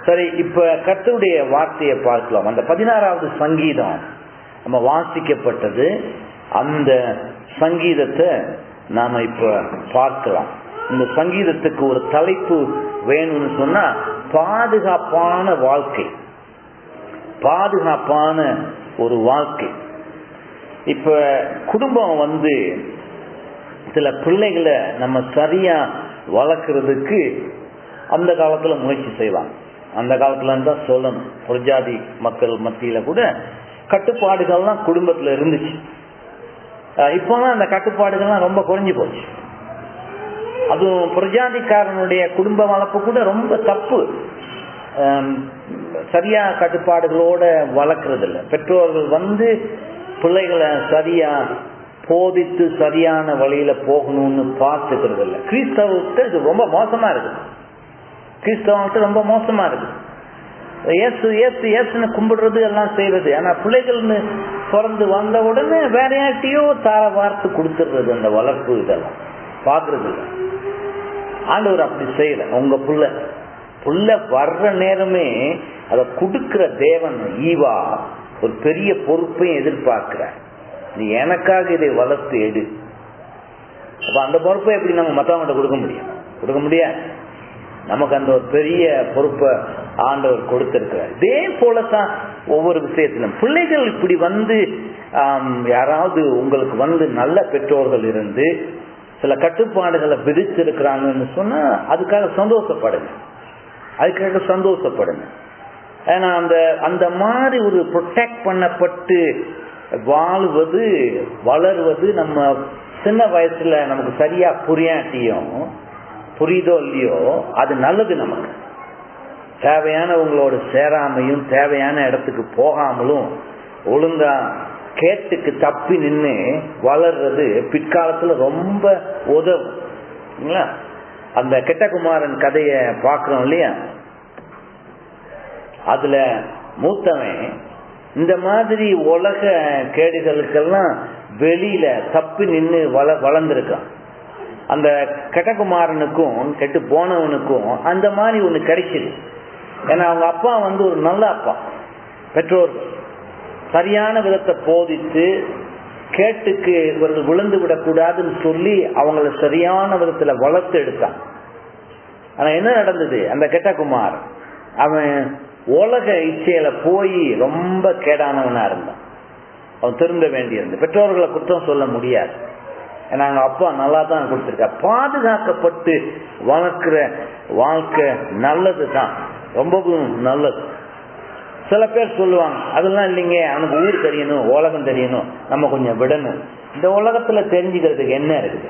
சரி இப்ப கர்த்தருடைய வார்த்தையை பார்க்கலாம் அந்த பதினாறாவது சங்கீதம் நம்ம வாசிக்கப்பட்டது அந்த சங்கீதத்தை நாம இப்ப பார்க்கலாம் இந்த சங்கீதத்துக்கு ஒரு தலைப்பு வேணும்னு சொன்னா பாதுகாப்பான வாழ்க்கை பாதுகாப்பான ஒரு வாழ்க்கை இப்ப குடும்பம் வந்து சில பிள்ளைகளை நம்ம சரியா வளர்க்கறதுக்கு அந்த காலத்துல முயற்சி செய்வாங்க அந்த காலத்துல தான் சொல்லணும் புரஜாதி மக்கள் மத்தியில கூட கட்டுப்பாடுகள்லாம் குடும்பத்துல இருந்துச்சு இப்போலாம் அந்த கட்டுப்பாடுகள்லாம் ரொம்ப குறைஞ்சு போச்சு அதுவும் புரஜாதிக்காரனுடைய குடும்ப வளர்ப்பு கூட ரொம்ப தப்பு சரியா கட்டுப்பாடுகளோட வளர்க்கறது இல்லை பெற்றோர்கள் வந்து பிள்ளைகளை சரியா போதித்து சரியான வழியில போகணும்னு பார்த்துக்கிறது இல்லை கிறிஸ்தவத்தை இது ரொம்ப மோசமா இருக்குது கிறிஸ்தவத்தை ரொம்ப மோசமா இருக்கு ஏசு ஏசு ஏசுன்னு கும்பிடுறது எல்லாம் செய்யறது ஆனா பிள்ளைகள்னு பிறந்து வந்த உடனே வேற யார்ட்டையோ தார வார்த்து கொடுத்துடுறது அந்த வளர்ப்பு இதெல்லாம் பாக்குறது இல்லை ஆண்டவர் அப்படி செய்யல உங்க புள்ள புள்ள வர்ற நேரமே அதை கொடுக்கிற தேவன் ஈவா ஒரு பெரிய பொறுப்பையும் எதிர்பார்க்கிறார் நீ எனக்காக இதை வளர்த்து எடு அப்ப அந்த பொறுப்பை எப்படி நம்ம மத்தவங்கிட்ட கொடுக்க முடியும் கொடுக்க முடியாது நமக்கு அந்த ஒரு பெரிய பொறுப்பை ஆண்டவர் கொடுத்திருக்கிறார் இதே போலதான் ஒவ்வொரு விஷயத்திலும் பிள்ளைகள் இப்படி வந்து யாராவது உங்களுக்கு வந்து நல்ல பெற்றோர்கள் இருந்து சில கட்டுப்பாடுகளை விதிச்சிருக்கிறாங்கன்னு சொன்னா அதுக்காக சந்தோஷப்படுங்க அதுக்காக சந்தோஷப்படுங்க ஏன்னா அந்த அந்த மாதிரி ஒரு ப்ரொடெக்ட் பண்ணப்பட்டு வாழ்வது வளர்வது நம்ம சின்ன வயசுல நமக்கு சரியா புரியாட்டியும் புரியுதோ இல்லையோ அது நல்லது நமக்கு தேவையானவங்களோட சேராமையும் தேவையான இடத்துக்கு போகாமலும் ஒழுங்கா கேட்டுக்கு தப்பி நின்று வளர்றது பிற்காலத்துல ரொம்ப உதவும் அந்த கெட்டகுமாரன் கதைய பாக்குறோம் இல்லையா அதுல மூத்தவன் இந்த மாதிரி உலக கேடுகளுக்கெல்லாம் வெளியில தப்பி நின்று வள வளர்ந்துருக்கான் அந்த கெட்டகுமாரனுக்கும் கெட்டு போனவனுக்கும் அந்த மாதிரி ஒண்ணு கிடைச்சிது ஏன்னா அவங்க அப்பா வந்து ஒரு நல்ல அப்பா பெற்றோர்கள் சரியான விதத்தை போதித்து கேட்டுக்கு இவர்கள் விழுந்து விடக்கூடாதுன்னு சொல்லி அவங்கள சரியான விதத்துல வளர்த்து எடுத்தான் ஆனா என்ன நடந்தது அந்த கெட்டகுமார் அவன் உலக இச்சையில போய் ரொம்ப கேடானவனா இருந்தான் அவன் திருந்த வேண்டியிருந்த பெற்றோர்களை குற்றம் சொல்ல முடியாது ஏன்னா அவங்க அப்பா நல்லா தான் கொடுத்துருக்கா பாதுகாக்கப்பட்டு வளர்க்கிற வாழ்க்கை நல்லது தான் ரொம்பவும் நல்லது சில பேர் சொல்லுவாங்க அதெல்லாம் இல்லைங்க அவனுக்கு ஊர் தெரியணும் உலகம் தெரியணும் நம்ம கொஞ்சம் விடணும் இந்த உலகத்துல தெரிஞ்சுக்கிறதுக்கு என்ன இருக்குது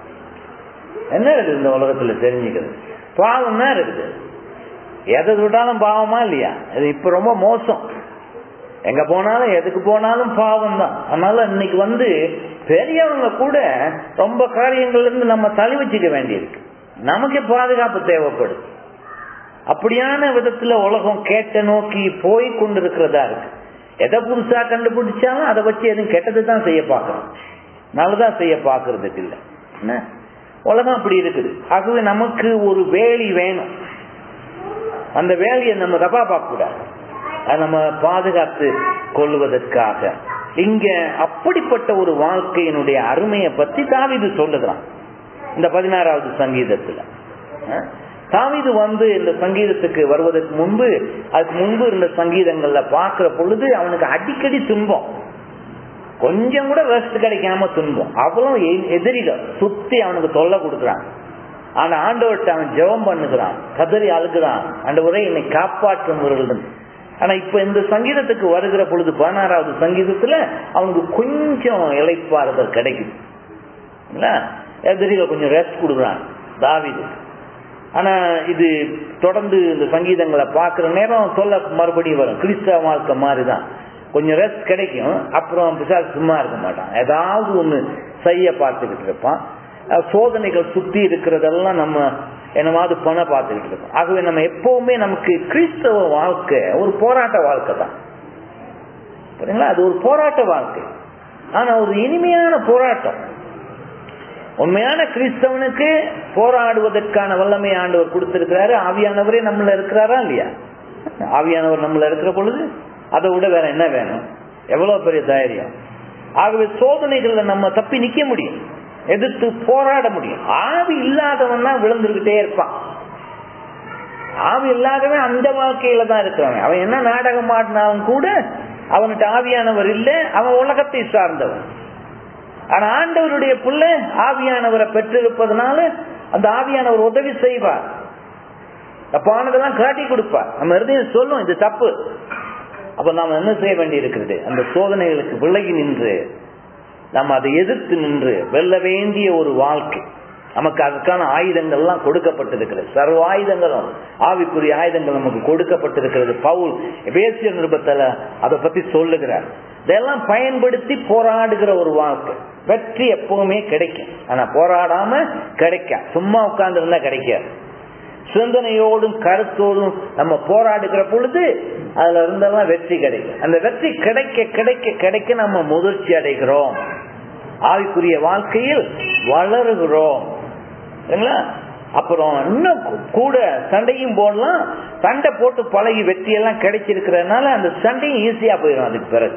என்ன இருக்குது இந்த உலகத்துல தெரிஞ்சுக்கிறது பாவம் தான் இருக்குது எதை விட்டாலும் பாவமா இல்லையா இது இப்ப ரொம்ப மோசம் எங்க போனாலும் எதுக்கு போனாலும் பாவம் தான் அதனால இன்னைக்கு வந்து பெரியவங்க கூட ரொம்ப காரியங்கள்ல இருந்து நம்ம தள்ளி வச்சுக்க வேண்டியிருக்கு நமக்கு பாதுகாப்பு தேவைப்படுது அப்படியான விதத்துல உலகம் கேட்ட நோக்கி போய் கொண்டிருக்கிறதா இருக்கு எதை புதுசா கண்டுபிடிச்சாலும் அதை வச்சு எதுவும் கெட்டது தான் செய்ய பார்க்கணும் நல்லதான் செய்ய பார்க்கறதுக்கு இல்லை என்ன உலகம் அப்படி இருக்குது ஆகவே நமக்கு ஒரு வேலி வேணும் அந்த வேலையை நம்ம தப்பா பார்க்க கூடாது அதை நம்ம பாதுகாத்து கொள்வதற்காக இங்க அப்படிப்பட்ட ஒரு வாழ்க்கையினுடைய அருமையை பத்தி தாவிது சொல்லுகிறான் இந்த பதினாறாவது சங்கீதத்துல தாவிது வந்து இந்த சங்கீதத்துக்கு வருவதற்கு முன்பு அதுக்கு முன்பு இருந்த சங்கீதங்கள்ல பாக்குற பொழுது அவனுக்கு அடிக்கடி துன்பம் கொஞ்சம் கூட ரெஸ்ட் கிடைக்காம துன்பம் அவ்வளவு எதிரிகள் சுத்தி அவனுக்கு தொல்லை கொடுக்குறான் ஆனா ஆண்டவர்கிட்ட அவன் ஜெபம் பண்ணுகிறான் கதறி அழுகிறான் ஆண்டவரை என்னை காப்பாற்றுபவர்கள் ஆனா இப்ப இந்த சங்கீதத்துக்கு வருகிற பொழுது பதினாறாவது சங்கீதத்துல அவனுக்கு கொஞ்சம் இலைப்பாறுதல் கிடைக்குது எதிரிகள் கொஞ்சம் ரெஸ்ட் கொடுக்குறான் தாவிது ஆனா இது தொடர்ந்து இந்த சங்கீதங்களை பாக்குற நேரம் சொல்ல மறுபடியும் வரும் கிறிஸ்தவ வாழ்க்கை மாதிரிதான் கொஞ்சம் ரெஸ்ட் கிடைக்கும் அப்புறம் பிசாசு சும்மா இருக்க மாட்டான் ஏதாவது ஒண்ணு செய்ய பார்த்துக்கிட்டு இருப்பான் சோதனைகள் சுத்தி இருக்கிறதெல்லாம் நம்ம என்னமாவது பண பார்த்துக்கிட்டு இருக்கோம் ஆகவே நம்ம எப்பவுமே நமக்கு கிறிஸ்தவ வாழ்க்கை ஒரு போராட்ட வாழ்க்கை தான் சரிங்களா அது ஒரு போராட்ட வாழ்க்கை ஆனா ஒரு இனிமையான போராட்டம் உண்மையான கிறிஸ்தவனுக்கு போராடுவதற்கான வல்லமை ஆண்டவர் கொடுத்திருக்கிறாரு ஆவியானவரே நம்மள இருக்கிறாரா இல்லையா ஆவியானவர் நம்மள இருக்கிற பொழுது அதை விட வேற என்ன வேணும் எவ்வளவு பெரிய தைரியம் ஆகவே சோதனைகள்ல நம்ம தப்பி நிக்க முடியும் எதிர்த்து போராட முடியும் ஆவி இல்லாதவன் தான் விழுந்துகிட்டே இருப்பான் ஆவி இல்லாதவன் அந்த வாழ்க்கையில தான் இருக்கிறவன் அவன் என்ன நாடகம் ஆடினாலும் கூட அவனுக்கு ஆவியானவர் இல்லை அவன் உலகத்தை சார்ந்தவன் ஆனா ஆண்டவருடைய பிள்ளை ஆவியானவரை பெற்றிருப்பதனால அந்த ஆவியானவர் உதவி செய்வார் தப்பானதெல்லாம் காட்டி கொடுப்பார் நம்ம இருதயம் சொல்லும் இது தப்பு அப்ப நாம என்ன செய்ய வேண்டி இருக்கிறது அந்த சோதனைகளுக்கு விலகி நின்று நம்ம அதை எதிர்த்து நின்று வெல்ல வேண்டிய ஒரு வாழ்க்கை நமக்கு அதுக்கான ஆயுதங்கள்லாம் கொடுக்கப்பட்டிருக்கிறது சர்வ ஆயுதங்களும் ஆவிக்குரிய ஆயுதங்கள் நமக்கு கொடுக்கப்பட்டிருக்கிறது பவுல் வேசிய நிருபத்துல அதை பத்தி சொல்லுகிறார் இதெல்லாம் பயன்படுத்தி போராடுகிற ஒரு வாழ்க்கை வெற்றி எப்பவுமே கிடைக்கும் ஆனா போராடாம கிடைக்க சும்மா உட்கார்ந்து இருந்தா கிடைக்காது சிந்தனையோடும் கருத்தோடும் நம்ம போராடுகிற பொழுது அதுல இருந்தெல்லாம் வெற்றி கிடைக்கும் அந்த வெற்றி கிடைக்க கிடைக்க கிடைக்க நம்ம முதிர்ச்சி அடைகிறோம் ஆவிக்குரிய வாழ்க்கையில் வளருகிறோம் சரிங்களா அப்புறம் இன்னும் கூட சண்டையும் போடலாம் சண்டை போட்டு பழகி வெற்றி எல்லாம் கிடைச்சிருக்கிறதுனால அந்த சண்டையும் ஈஸியா போயிடும் அதுக்கு பிறகு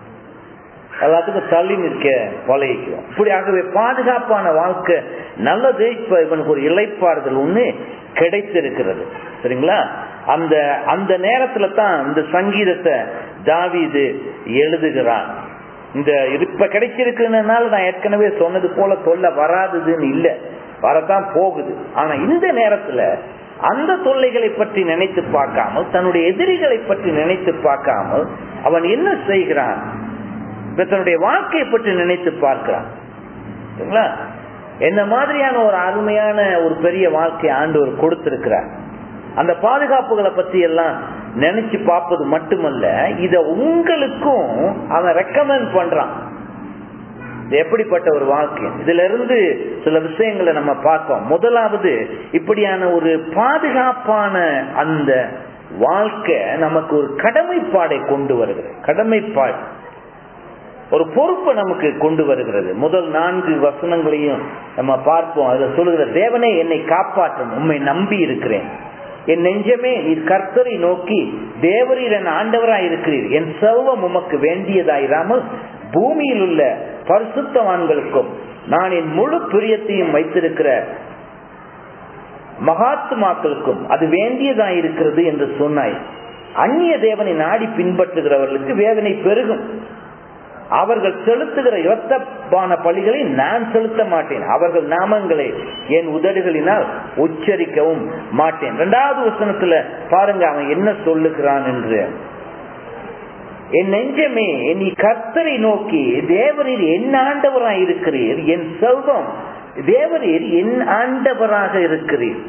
எல்லாத்துக்கும் தள்ளி நிற்க பழகிக்கும் இப்படி ஆகவே பாதுகாப்பான வாழ்க்கை நல்லது இப்ப இவனுக்கு ஒரு இலைப்பாறுதல் ஒண்ணு கிடைத்திருக்கிறது சரிங்களா அந்த அந்த நேரத்துல தான் இந்த சங்கீதத்தை தாவிது எழுதுகிறான் இந்த இப்ப கிடைச்சிருக்குனால நான் ஏற்கனவே சொன்னது போல தொல்லை வராதுன்னு இல்ல வரத்தான் போகுது ஆனா இந்த நேரத்துல அந்த தொல்லைகளை பற்றி நினைத்து பார்க்காமல் தன்னுடைய எதிரிகளை பற்றி நினைத்து பார்க்காமல் அவன் என்ன செய்கிறான் தன்னுடைய வாழ்க்கையை பற்றி நினைத்து பார்க்கிறான் சரிங்களா என்ன மாதிரியான ஒரு அருமையான ஒரு பெரிய வாழ்க்கையை ஆண்டவர் கொடுத்திருக்கிறார் அந்த பாதுகாப்புகளை பத்தி எல்லாம் நினைச்சு பார்ப்பது மட்டுமல்ல இத உங்களுக்கும் அவன் ரெக்கமெண்ட் பண்றான் எப்படிப்பட்ட ஒரு வாழ்க்கை இதுல இருந்து சில விஷயங்களை நம்ம பார்ப்போம் முதலாவது இப்படியான ஒரு பாதுகாப்பான அந்த வாழ்க்கை நமக்கு ஒரு கடமைப்பாடை கொண்டு வருகிறது கடமைப்பாடு ஒரு பொறுப்பை நமக்கு கொண்டு வருகிறது முதல் நான்கு வசனங்களையும் நம்ம பார்ப்போம் அதுல சொல்லுகிற தேவனே என்னை காப்பாற்றும் உண்மை நம்பி இருக்கிறேன் என் நெஞ்சமே நீர் கர்த்தரை நோக்கி தேவரீர் என் ஆண்டவராய் இருக்கிறீர் என் செல்வம் உமக்கு வேண்டியதாயிராமல் பூமியில் உள்ள பரிசுத்தவான்களுக்கும் நான் என் முழு பிரியத்தையும் வைத்திருக்கிற மகாத்மாக்களுக்கும் அது வேண்டியதாய் இருக்கிறது என்று சொன்னாய் அந்நிய தேவனை நாடி பின்பற்றுகிறவர்களுக்கு வேதனை பெருகும் அவர்கள் செலுத்துகிற இரத்தப்பான பலிகளை நான் செலுத்த மாட்டேன் அவர்கள் நாமங்களை என் உதடுகளினால் உச்சரிக்கவும் மாட்டேன் இரண்டாவது வசனத்துல பாருங்க அவன் என்ன சொல்லுகிறான் என்று என் நெஞ்சமே நீ கர்த்தரை நோக்கி தேவரீர் என் ஆண்டவராக இருக்கிறீர் என் செல்வம் தேவரீர் என் ஆண்டவராக இருக்கிறீர்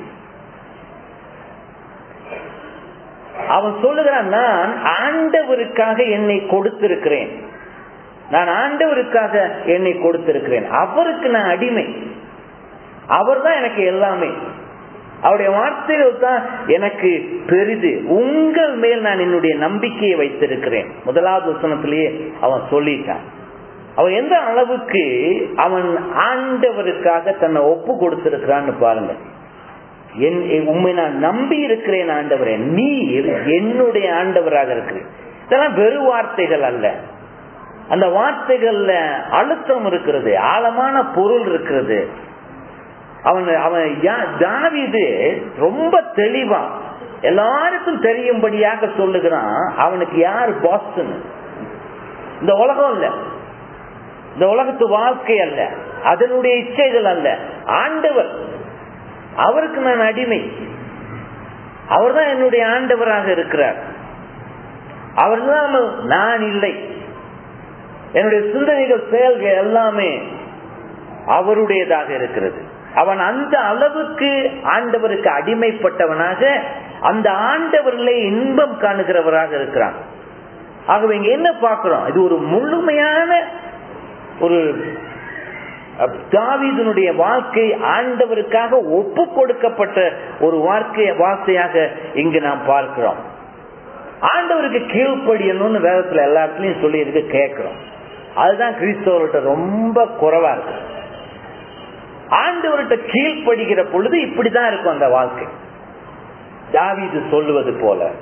அவன் சொல்லுகிறான் நான் ஆண்டவருக்காக என்னை கொடுத்திருக்கிறேன் நான் ஆண்டவருக்காக என்னை கொடுத்திருக்கிறேன் அவருக்கு நான் அடிமை அவர் தான் எனக்கு எல்லாமே அவருடைய வார்த்தைகள் தான் எனக்கு பெரிது உங்கள் மேல் நான் என்னுடைய நம்பிக்கையை வைத்திருக்கிறேன் முதலாவது வசனத்திலேயே அவன் சொல்லிட்டான் அவன் எந்த அளவுக்கு அவன் ஆண்டவருக்காக தன்னை ஒப்பு கொடுத்திருக்கிறான்னு பாருங்க என் உண்மை நான் நம்பி இருக்கிறேன் ஆண்டவரே நீர் என்னுடைய ஆண்டவராக இருக்கிறேன் இதெல்லாம் வெறு வார்த்தைகள் அல்ல அந்த வார்த்தைகள்ல அழுத்தம் இருக்கிறது ஆழமான பொருள் இருக்கிறது அவன் அவன் தாவிது ரொம்ப தெளிவா எல்லாருக்கும் தெரியும்படியாக சொல்லுகிறான் அவனுக்கு யார் பாஸ்டன் இந்த உலகம் இல்ல இந்த உலகத்து வாழ்க்கை அல்ல அதனுடைய இச்சைகள் அல்ல ஆண்டவர் அவருக்கு நான் அடிமை அவர் தான் என்னுடைய ஆண்டவராக இருக்கிறார் அவர் நான் இல்லை என்னுடைய சிந்தனைகள் செயல்கள் எல்லாமே அவருடையதாக இருக்கிறது அவன் அந்த அளவுக்கு ஆண்டவருக்கு அடிமைப்பட்டவனாக அந்த ஆண்டவர்களை இன்பம் காணுகிறவராக இருக்கிறான் ஆகவே இங்க என்ன பார்க்கிறோம் இது ஒரு முழுமையான ஒரு தாவீதனுடைய வாழ்க்கை ஆண்டவருக்காக ஒப்பு கொடுக்கப்பட்ட ஒரு வாழ்க்கை வார்த்தையாக இங்கு நாம் பார்க்கிறோம் ஆண்டவருக்கு கீழ்ப்படியணும்னு வேதத்துல எல்லா இடத்துலயும் சொல்லி இருக்கு கேட்கிறோம் அதுதான் கிறிஸ்தவர்கிட்ட ரொம்ப குறைவா இருக்கு ஆண்டவர்கிட்ட கீழ்ப்படுகிற பொழுது இப்படிதான் இருக்கும் அந்த வாழ்க்கை தாவீது சொல்லுவது போல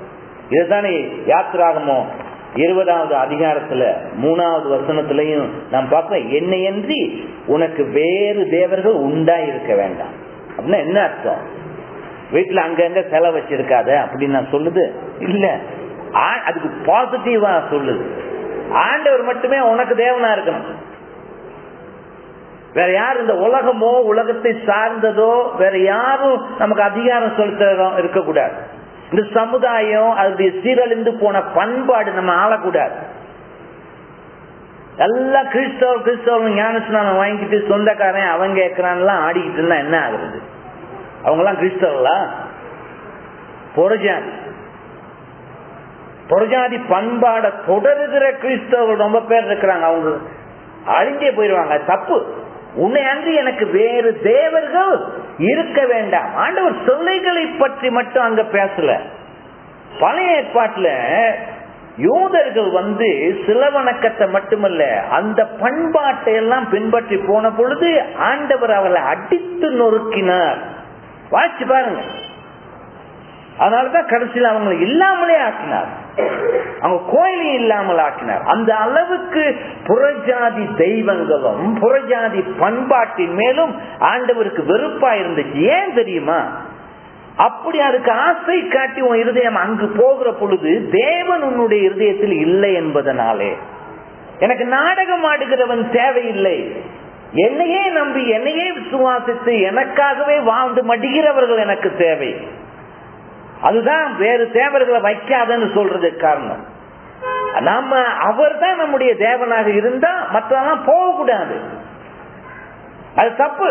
இதுதானே யாத்திராகமோ இருபதாவது அதிகாரத்துல மூணாவது வசனத்திலையும் நாம் பார்க்கிறோம் என்னையன்றி உனக்கு வேறு தேவர்கள் உண்டா இருக்க வேண்டாம் அப்படின்னா என்ன அர்த்தம் வீட்டுல அங்கங்க செலவு வச்சிருக்காத அப்படின்னு நான் சொல்லுது இல்ல ஆ- அதுக்கு பாசிட்டிவா சொல்லுது ஆண்டவர் மட்டுமே உனக்கு தேவனா இருக்கணும் வேற யார் இந்த உலகமோ உலகத்தை சார்ந்ததோ வேற யாரும் நமக்கு அதிகாரம் செலுத்த இருக்கக்கூடாது இந்த சமுதாயம் அதனுடைய சீரழிந்து போன பண்பாடு நம்ம ஆளக்கூடாது எல்லாம் கிறிஸ்தவ கிறிஸ்தவ ஞானஸ்நானம் வாங்கிட்டு சொந்தக்காரன் அவன் கேட்கறான்லாம் ஆடிக்கிட்டு இருந்தா என்ன ஆகுறது அவங்க எல்லாம் கிறிஸ்தவங்களா புறஜாதி புறஜாதி பண்பாட தொடருகிற கிறிஸ்தவர்கள் ரொம்ப பேர் இருக்கிறாங்க அவங்க அழிஞ்சே போயிடுவாங்க அது தப்பு உன்னை அன்றி எனக்கு வேறு தேவர்கள் இருக்க வேண்டாம் ஆண்டவர் சொல்லைகளை பற்றி மட்டும் அங்க பேசல பழைய ஏற்பாட்டுல யூதர்கள் வந்து சிலவணக்கத்தை மட்டுமல்ல அந்த பண்பாட்டை எல்லாம் பின்பற்றி போன பொழுது ஆண்டவர் அவளை அடித்து நொறுக்கினார் வாட்சி பாருங்க அதனாலதான் கடைசியில் அவங்களை இல்லாமலே ஆக்கினார் அவங்க கோயிலையும் இல்லாமல் ஆக்கினார் அந்த அளவுக்கு புறஜாதி தெய்வங்களும் புறஜாதி பண்பாட்டின் மேலும் ஆண்டவருக்கு வெறுப்பா இருந்துச்சு ஏன் தெரியுமா அப்படி அதுக்கு ஆசை காட்டி உன் இருதயம் அங்கு போகிற பொழுது தேவன் உன்னுடைய இருதயத்தில் இல்லை என்பதனாலே எனக்கு நாடகம் ஆடுகிறவன் தேவையில்லை என்னையே நம்பி என்னையே விசுவாசித்து எனக்காகவே வாழ்ந்து மடிகிறவர்கள் எனக்கு தேவை அதுதான் வேறு தேவர்களை வைக்காதன்னு சொல்றதுக்கு காரணம் நாம அவர் தான் நம்முடைய தேவனாக இருந்தா மற்றெல்லாம் போகக்கூடாது அது தப்பு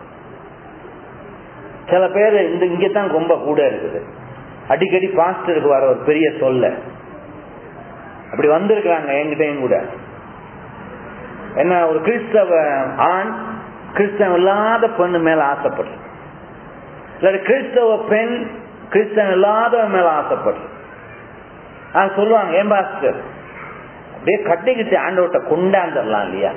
சில பேர் இந்த இங்கதான் ரொம்ப கூட இருக்குது அடிக்கடி பாஸ்டருக்கு வர ஒரு பெரிய சொல்ல அப்படி வந்திருக்கிறாங்க என்கிட்டயும் கூட என்ன ஒரு கிறிஸ்தவ ஆண் கிறிஸ்தவம் இல்லாத பெண்ணு மேல ஆசைப்படுற இல்லாட்டி கிறிஸ்தவ பெண் கிறிஸ்தவன் இல்லாதவன் மேல ஆசைப்படுற ஆஹ் சொல்லுவாங்க ஏன் பாஸ்டர் அப்படியே கட்டிக்கிட்டு ஆண்டவர்கிட்ட கொண்டாந்துடலாம் இல்லையா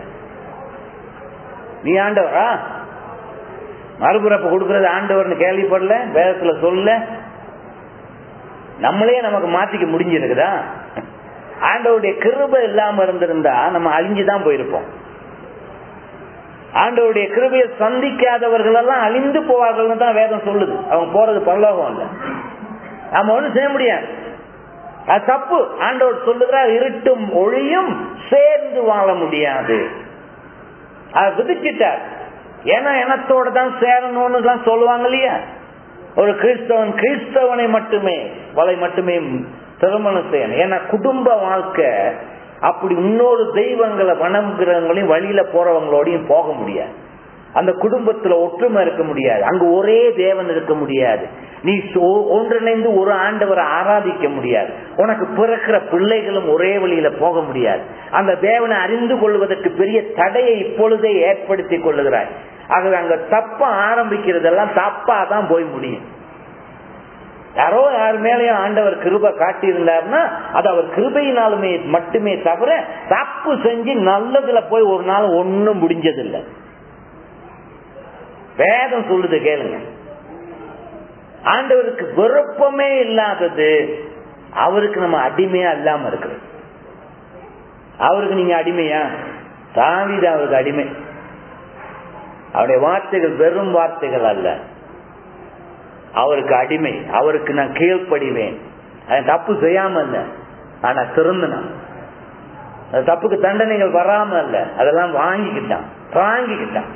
நீ ஆண்டவரா மறுபிறப்பு கொடுக்கறது ஆண்டவர்னு கேள்விப்படல வேதத்துல சொல்ல நம்மளே நமக்கு மாத்திக்க முடிஞ்சிருக்குதா ஆண்டவருடைய கிருபை இல்லாம இருந்திருந்தா நம்ம அழிஞ்சுதான் போயிருப்போம் ஆண்டவருடைய கிருபையை சந்திக்காதவர்கள் எல்லாம் அழிந்து போவார்கள் தான் வேதம் சொல்லுது அவங்க போறது பரலோகம் இல்ல நாம ஒண்ணும் செய்ய முடியாது அது தப்பு ஆண்டவர் சொல்லுகிறார் இருட்டும் ஒளியும் சேர்ந்து வாழ முடியாது அதை விதிச்சிட்டார் ஏன்னா இனத்தோட தான் சேரணும்னு தான் சொல்லுவாங்க இல்லையா ஒரு கிறிஸ்தவன் கிறிஸ்தவனை மட்டுமே வலை மட்டுமே திருமணம் செய்யணும் ஏன்னா குடும்ப வாழ்க்கை அப்படி இன்னொரு தெய்வங்களை வணங்குறவங்களையும் வழியில போறவங்களோடையும் போக முடியாது அந்த குடும்பத்துல ஒற்றுமை இருக்க முடியாது அங்கு ஒரே தேவன் இருக்க முடியாது நீ சோ- ஒன்றிணைந்து ஒரு ஆண்டவரை ஆராதிக்க முடியாது உனக்கு பிறக்கிற பிள்ளைகளும் ஒரே வழியில போக முடியாது அந்த தேவனை அறிந்து கொள்வதற்கு பெரிய தடையை இப்பொழுதே ஏற்படுத்தி கொள்ளுகிறாய் ஆகவே அங்க தப்ப ஆரம்பிக்கிறதெல்லாம் தப்பா தான் போய் முடியும் யாரோ யார் மேலேயும் ஆண்டவர் கிருபை காட்டியிருந்தாருன்னா அது அவர் கிருபையினாலுமே மட்டுமே தவிர தப்பு செஞ்சு நல்லதுல போய் ஒரு நாள் ஒன்னும் முடிஞ்சதில்லை வேதம் சொல்லுது கேளுங்க ஆண்டவருக்கு விருப்பமே இல்லாதது அவருக்கு நம்ம அடிமையா இல்லாம இருக்கிறது அவருக்கு நீங்க அடிமையா தாவித அவருக்கு அடிமை அவருடைய வார்த்தைகள் வெறும் வார்த்தைகள் அல்ல அவருக்கு அடிமை அவருக்கு நான் கீழ்ப்படிவேன் அது தப்பு செய்யாம இல்ல ஆனா திருந்தணும் அந்த தப்புக்கு தண்டனைகள் வராம இல்ல அதெல்லாம் வாங்கிக்கிட்டான் வாங்கிக்கிட்டான்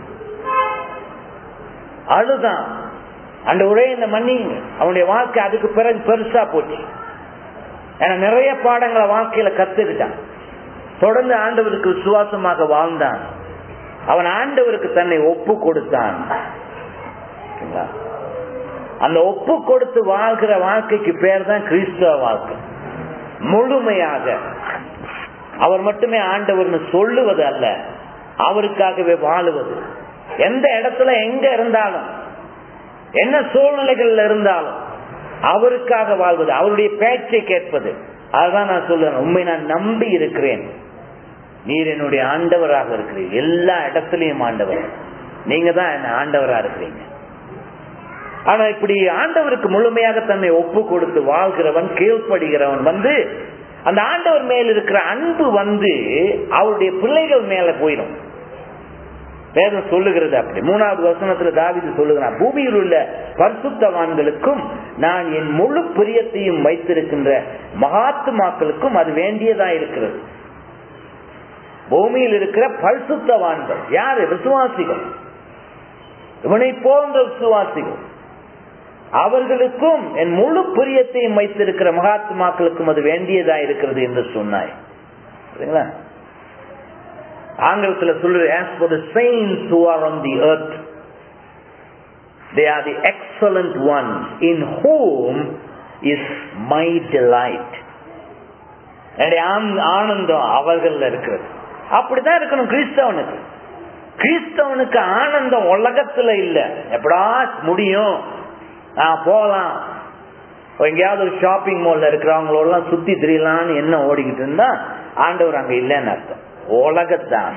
அழுதான் அந்த ஒரே இந்த மன்னிங்க அவனுடைய வாழ்க்கை அதுக்கு பிறகு பெருசா போச்சு ஏன்னா நிறைய பாடங்களை வாழ்க்கையில கத்துக்கிட்டான் தொடர்ந்து ஆண்டவருக்கு விசுவாசமாக வாழ்ந்தான் அவன் ஆண்டவருக்கு தன்னை ஒப்பு கொடுத்தான் சரிங்களா? அந்த ஒப்பு கொடுத்து வாழ்கிற வாழ்க்கைக்கு பேர் தான் கிறிஸ்தவ வாழ்க்கை முழுமையாக அவர் மட்டுமே ஆண்டவர்னு சொல்லுவது அல்ல அவருக்காகவே வாழுவது எந்த இடத்துல எங்க இருந்தாலும் என்ன சூழ்நிலைகள்ல இருந்தாலும் அவருக்காக வாழ்வது அவருடைய பேச்சை கேட்பது அதுதான் நான் சொல்லுவேன் உண்மை நான் நம்பி இருக்கிறேன் நீர் என்னுடைய ஆண்டவராக இருக்கிறீர் எல்லா இடத்துலயும் ஆண்டவர் நீங்க தான் என்ன ஆண்டவரா இருக்கிறீங்க ஆனா இப்படி ஆண்டவருக்கு முழுமையாக தன்னை ஒப்பு கொடுத்து வாழ்கிறவன் கீழ்ப்படுகிறவன் வந்து அந்த ஆண்டவர் மேல் இருக்கிற அன்பு வந்து அவருடைய பிள்ளைகள் மேல போயிடும் வேதம் சொல்லுகிறது அப்படி மூணாவது வசனத்துல தாவிது சொல்லுகிறான் பூமியில் உள்ள பரிசுத்தவான்களுக்கும் நான் என் முழு பிரியத்தையும் வைத்திருக்கின்ற மகாத்மாக்களுக்கும் அது வேண்டியதா இருக்கிறது பூமியில் இருக்கிற பரிசுத்தவான்கள் யாரு விசுவாசிகள் இவனை போன்ற விசுவாசிகள் அவர்களுக்கும் என் முழு பிரியத்தையும் வைத்திருக்கிற மகாத்மாக்களுக்கும் அது வேண்டியதா இருக்கிறது என்று சொன்னாய் சரிங்களா ஆங்கிலத்தில் சொல்லுது as for the saints who are on the earth they are the excellent ones in whom is my delight என்னுடைய ஆனந்தம் அவர்கள் இருக்கிறது அப்படிதான் இருக்கணும் கிறிஸ்தவனுக்கு கிறிஸ்தவனுக்கு ஆனந்தம் உலகத்துல இல்ல எப்படா முடியும் நான் போகலாம் எங்கேயாவது ஒரு ஷாப்பிங் மால்ல இருக்கிறவங்களோடலாம் சுத்தி திரியலான்னு என்ன ஓடிக்கிட்டு இருந்தா ஆண்டவர் அங்க இல்லைன்னு அர்த்தம் உலகத்தான்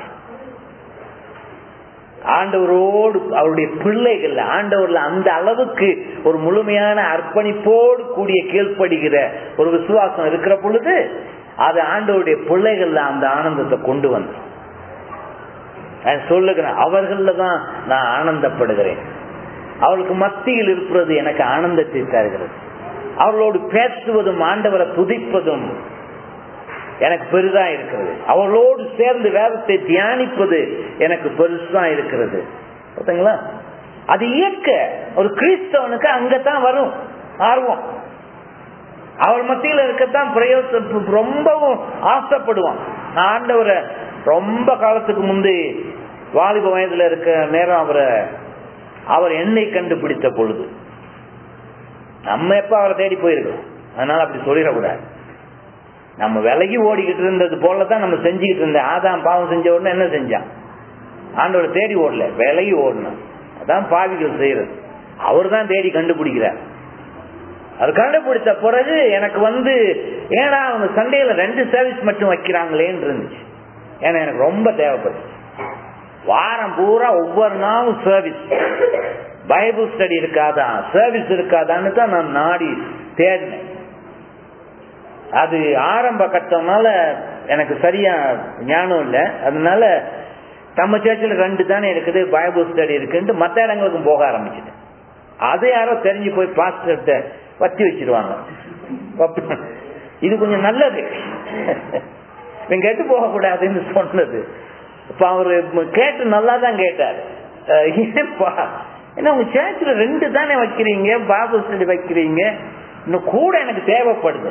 ஆண்டவரோடு அவருடைய பிள்ளைகள் ஆண்டவர்ல அந்த அளவுக்கு ஒரு முழுமையான அர்ப்பணிப்போடு கூடிய கீழ்ப்படுகிற ஒரு விசுவாசம் இருக்கிற பொழுது அது ஆண்டவருடைய பிள்ளைகள்ல அந்த ஆனந்தத்தை கொண்டு வந்து சொல்லுகிறேன் அவர்கள தான் நான் ஆனந்தப்படுகிறேன் அவளுக்கு மத்தியில் இருப்பது எனக்கு ஆனந்தத்தை தருகிறது அவர்களோடு பேசுவதும் ஆண்டவரை துதிப்பதும் எனக்கு பெரிதா இருக்கிறது அவர்களோடு சேர்ந்து வேதத்தை தியானிப்பது எனக்கு பெருசா இருக்கிறது பார்த்தீங்களா அது இயக்க ஒரு கிறிஸ்தவனுக்கு அங்கத்தான் வரும் ஆர்வம் அவர் மத்தியில் இருக்கத்தான் பிரயோசன ரொம்பவும் ஆசைப்படுவான் ஆண்டவரை ரொம்ப காலத்துக்கு முந்தி வாலிப வயதுல இருக்க நேரம் அவரை அவர் என்னை கண்டுபிடித்த பொழுது நம்ம எப்ப அவரை தேடி போயிருக்கோம் அதனால அப்படி சொல்லிடக்கூடாது நம்ம விலகி ஓடிக்கிட்டு இருந்தது போலதான் நம்ம செஞ்சுக்கிட்டு இருந்த ஆதாம் பாவம் செஞ்ச உடனே என்ன செஞ்சான் ஆண்டோட தேடி ஓடல விலகி ஓடணும் அதான் பாவிகள் செய்யறது அவர் தான் தேடி கண்டுபிடிக்கிறார் அது கண்டுபிடித்த பிறகு எனக்கு வந்து ஏன்னா அவங்க சண்டையில ரெண்டு சர்வீஸ் மட்டும் வைக்கிறாங்களேன்னு இருந்துச்சு ஏன்னா எனக்கு ரொம்ப தேவைப்படுச்சு வாரம் பூரா ஒவ்வொரு நாளும் சர்வீஸ் பைபிள் ஸ்டடி இருக்காதா சர்வீஸ் இருக்காதான்னு தான் நான் நாடி தேடினேன் அது ஆரம்ப கட்டம்னால எனக்கு சரியா ஞானம் இல்லை அதனால நம்ம சேர்ச்சில் ரெண்டு தானே இருக்குது பைபிள் ஸ்டடி இருக்குன்ட்டு மற்ற இடங்களுக்கும் போக ஆரம்பிச்சிட்டேன் அது யாரோ தெரிஞ்சு போய் பாஸ்டர்கிட்ட வத்தி வச்சிருவாங்க இது கொஞ்சம் நல்லது இவன் கெட்டு போகக்கூடாதுன்னு சொன்னது இப்ப அவரு கேட்டு நல்லா தான் கேட்டாரு ஏப்பா ஏன்னா உங்க சேர்ச்சில் ரெண்டு தானே வைக்கிறீங்க பாபு ஸ்டடி வைக்கிறீங்க இன்னும் கூட எனக்கு தேவைப்படுது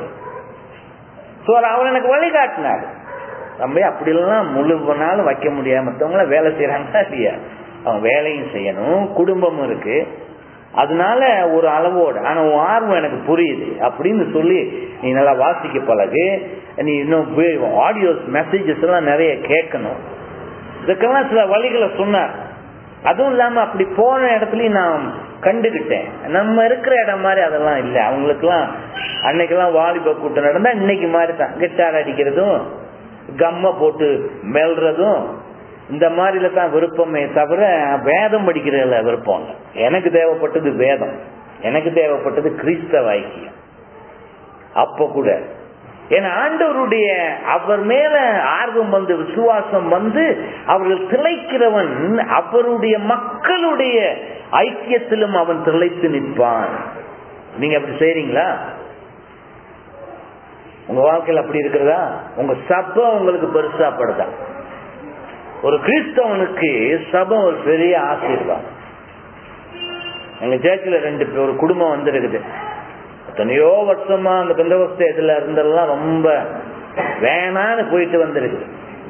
ஸோ அவர் எனக்கு வழிகாட்டினார் நம்ம அப்படிலாம் முழு நாளும் வைக்க முடியாது மற்றவங்கள வேலை செய்யறாங்களா இல்லையா அவன் வேலையும் செய்யணும் குடும்பமும் இருக்கு அதனால ஒரு அளவோடு ஆனா உன் ஆர்வம் எனக்கு புரியுது அப்படின்னு சொல்லி நீ நல்லா வாசிக்க பழகு நீ இன்னும் ஆடியோஸ் மெசேஜஸ் எல்லாம் நிறைய கேட்கணும் இதுக்கெல்லாம் சில வழிகளை சொன்னார் அதுவும் இல்லாம அப்படி போன இடத்துலயும் நான் கண்டுகிட்டேன் நம்ம இருக்கிற இடம் மாதிரி அதெல்லாம் இல்லை அவங்களுக்குலாம் அன்னைக்கெல்லாம் வாலிப கூட்டம் நடந்தா இன்னைக்கு மாதிரி தான் கிட்டார் அடிக்கிறதும் கம்ம போட்டு மெல்றதும் இந்த மாதிரில தான் விருப்பமே தவிர வேதம் படிக்கிறதுல விருப்பம் இல்லை எனக்கு தேவைப்பட்டது வேதம் எனக்கு தேவைப்பட்டது கிறிஸ்தவ ஐக்கியம் அப்ப கூட ஏன்னா ஆண்டவருடைய அவர் மேல ஆர்வம் வந்து விசுவாசம் வந்து அவர்கள் திளைக்கிறவன் அவருடைய மக்களுடைய ஐக்கியத்திலும் அவன் திளைத்து நிற்பான் நீங்க அப்படி செய்றீங்களா உங்க வாழ்க்கையில் அப்படி இருக்கிறதா உங்க சபம் உங்களுக்கு பெருசா படுதா ஒரு கிறிஸ்தவனுக்கு சபம் ஒரு பெரிய ஆசீர்வாதம் எங்க சேர்ச்சில் ரெண்டு ஒரு குடும்பம் வந்திருக்குது எத்தனையோ வருஷமா அந்த பெந்தவஸ்த இதுல இருந்தெல்லாம் ரொம்ப வேணான்னு போயிட்டு வந்திருக்குது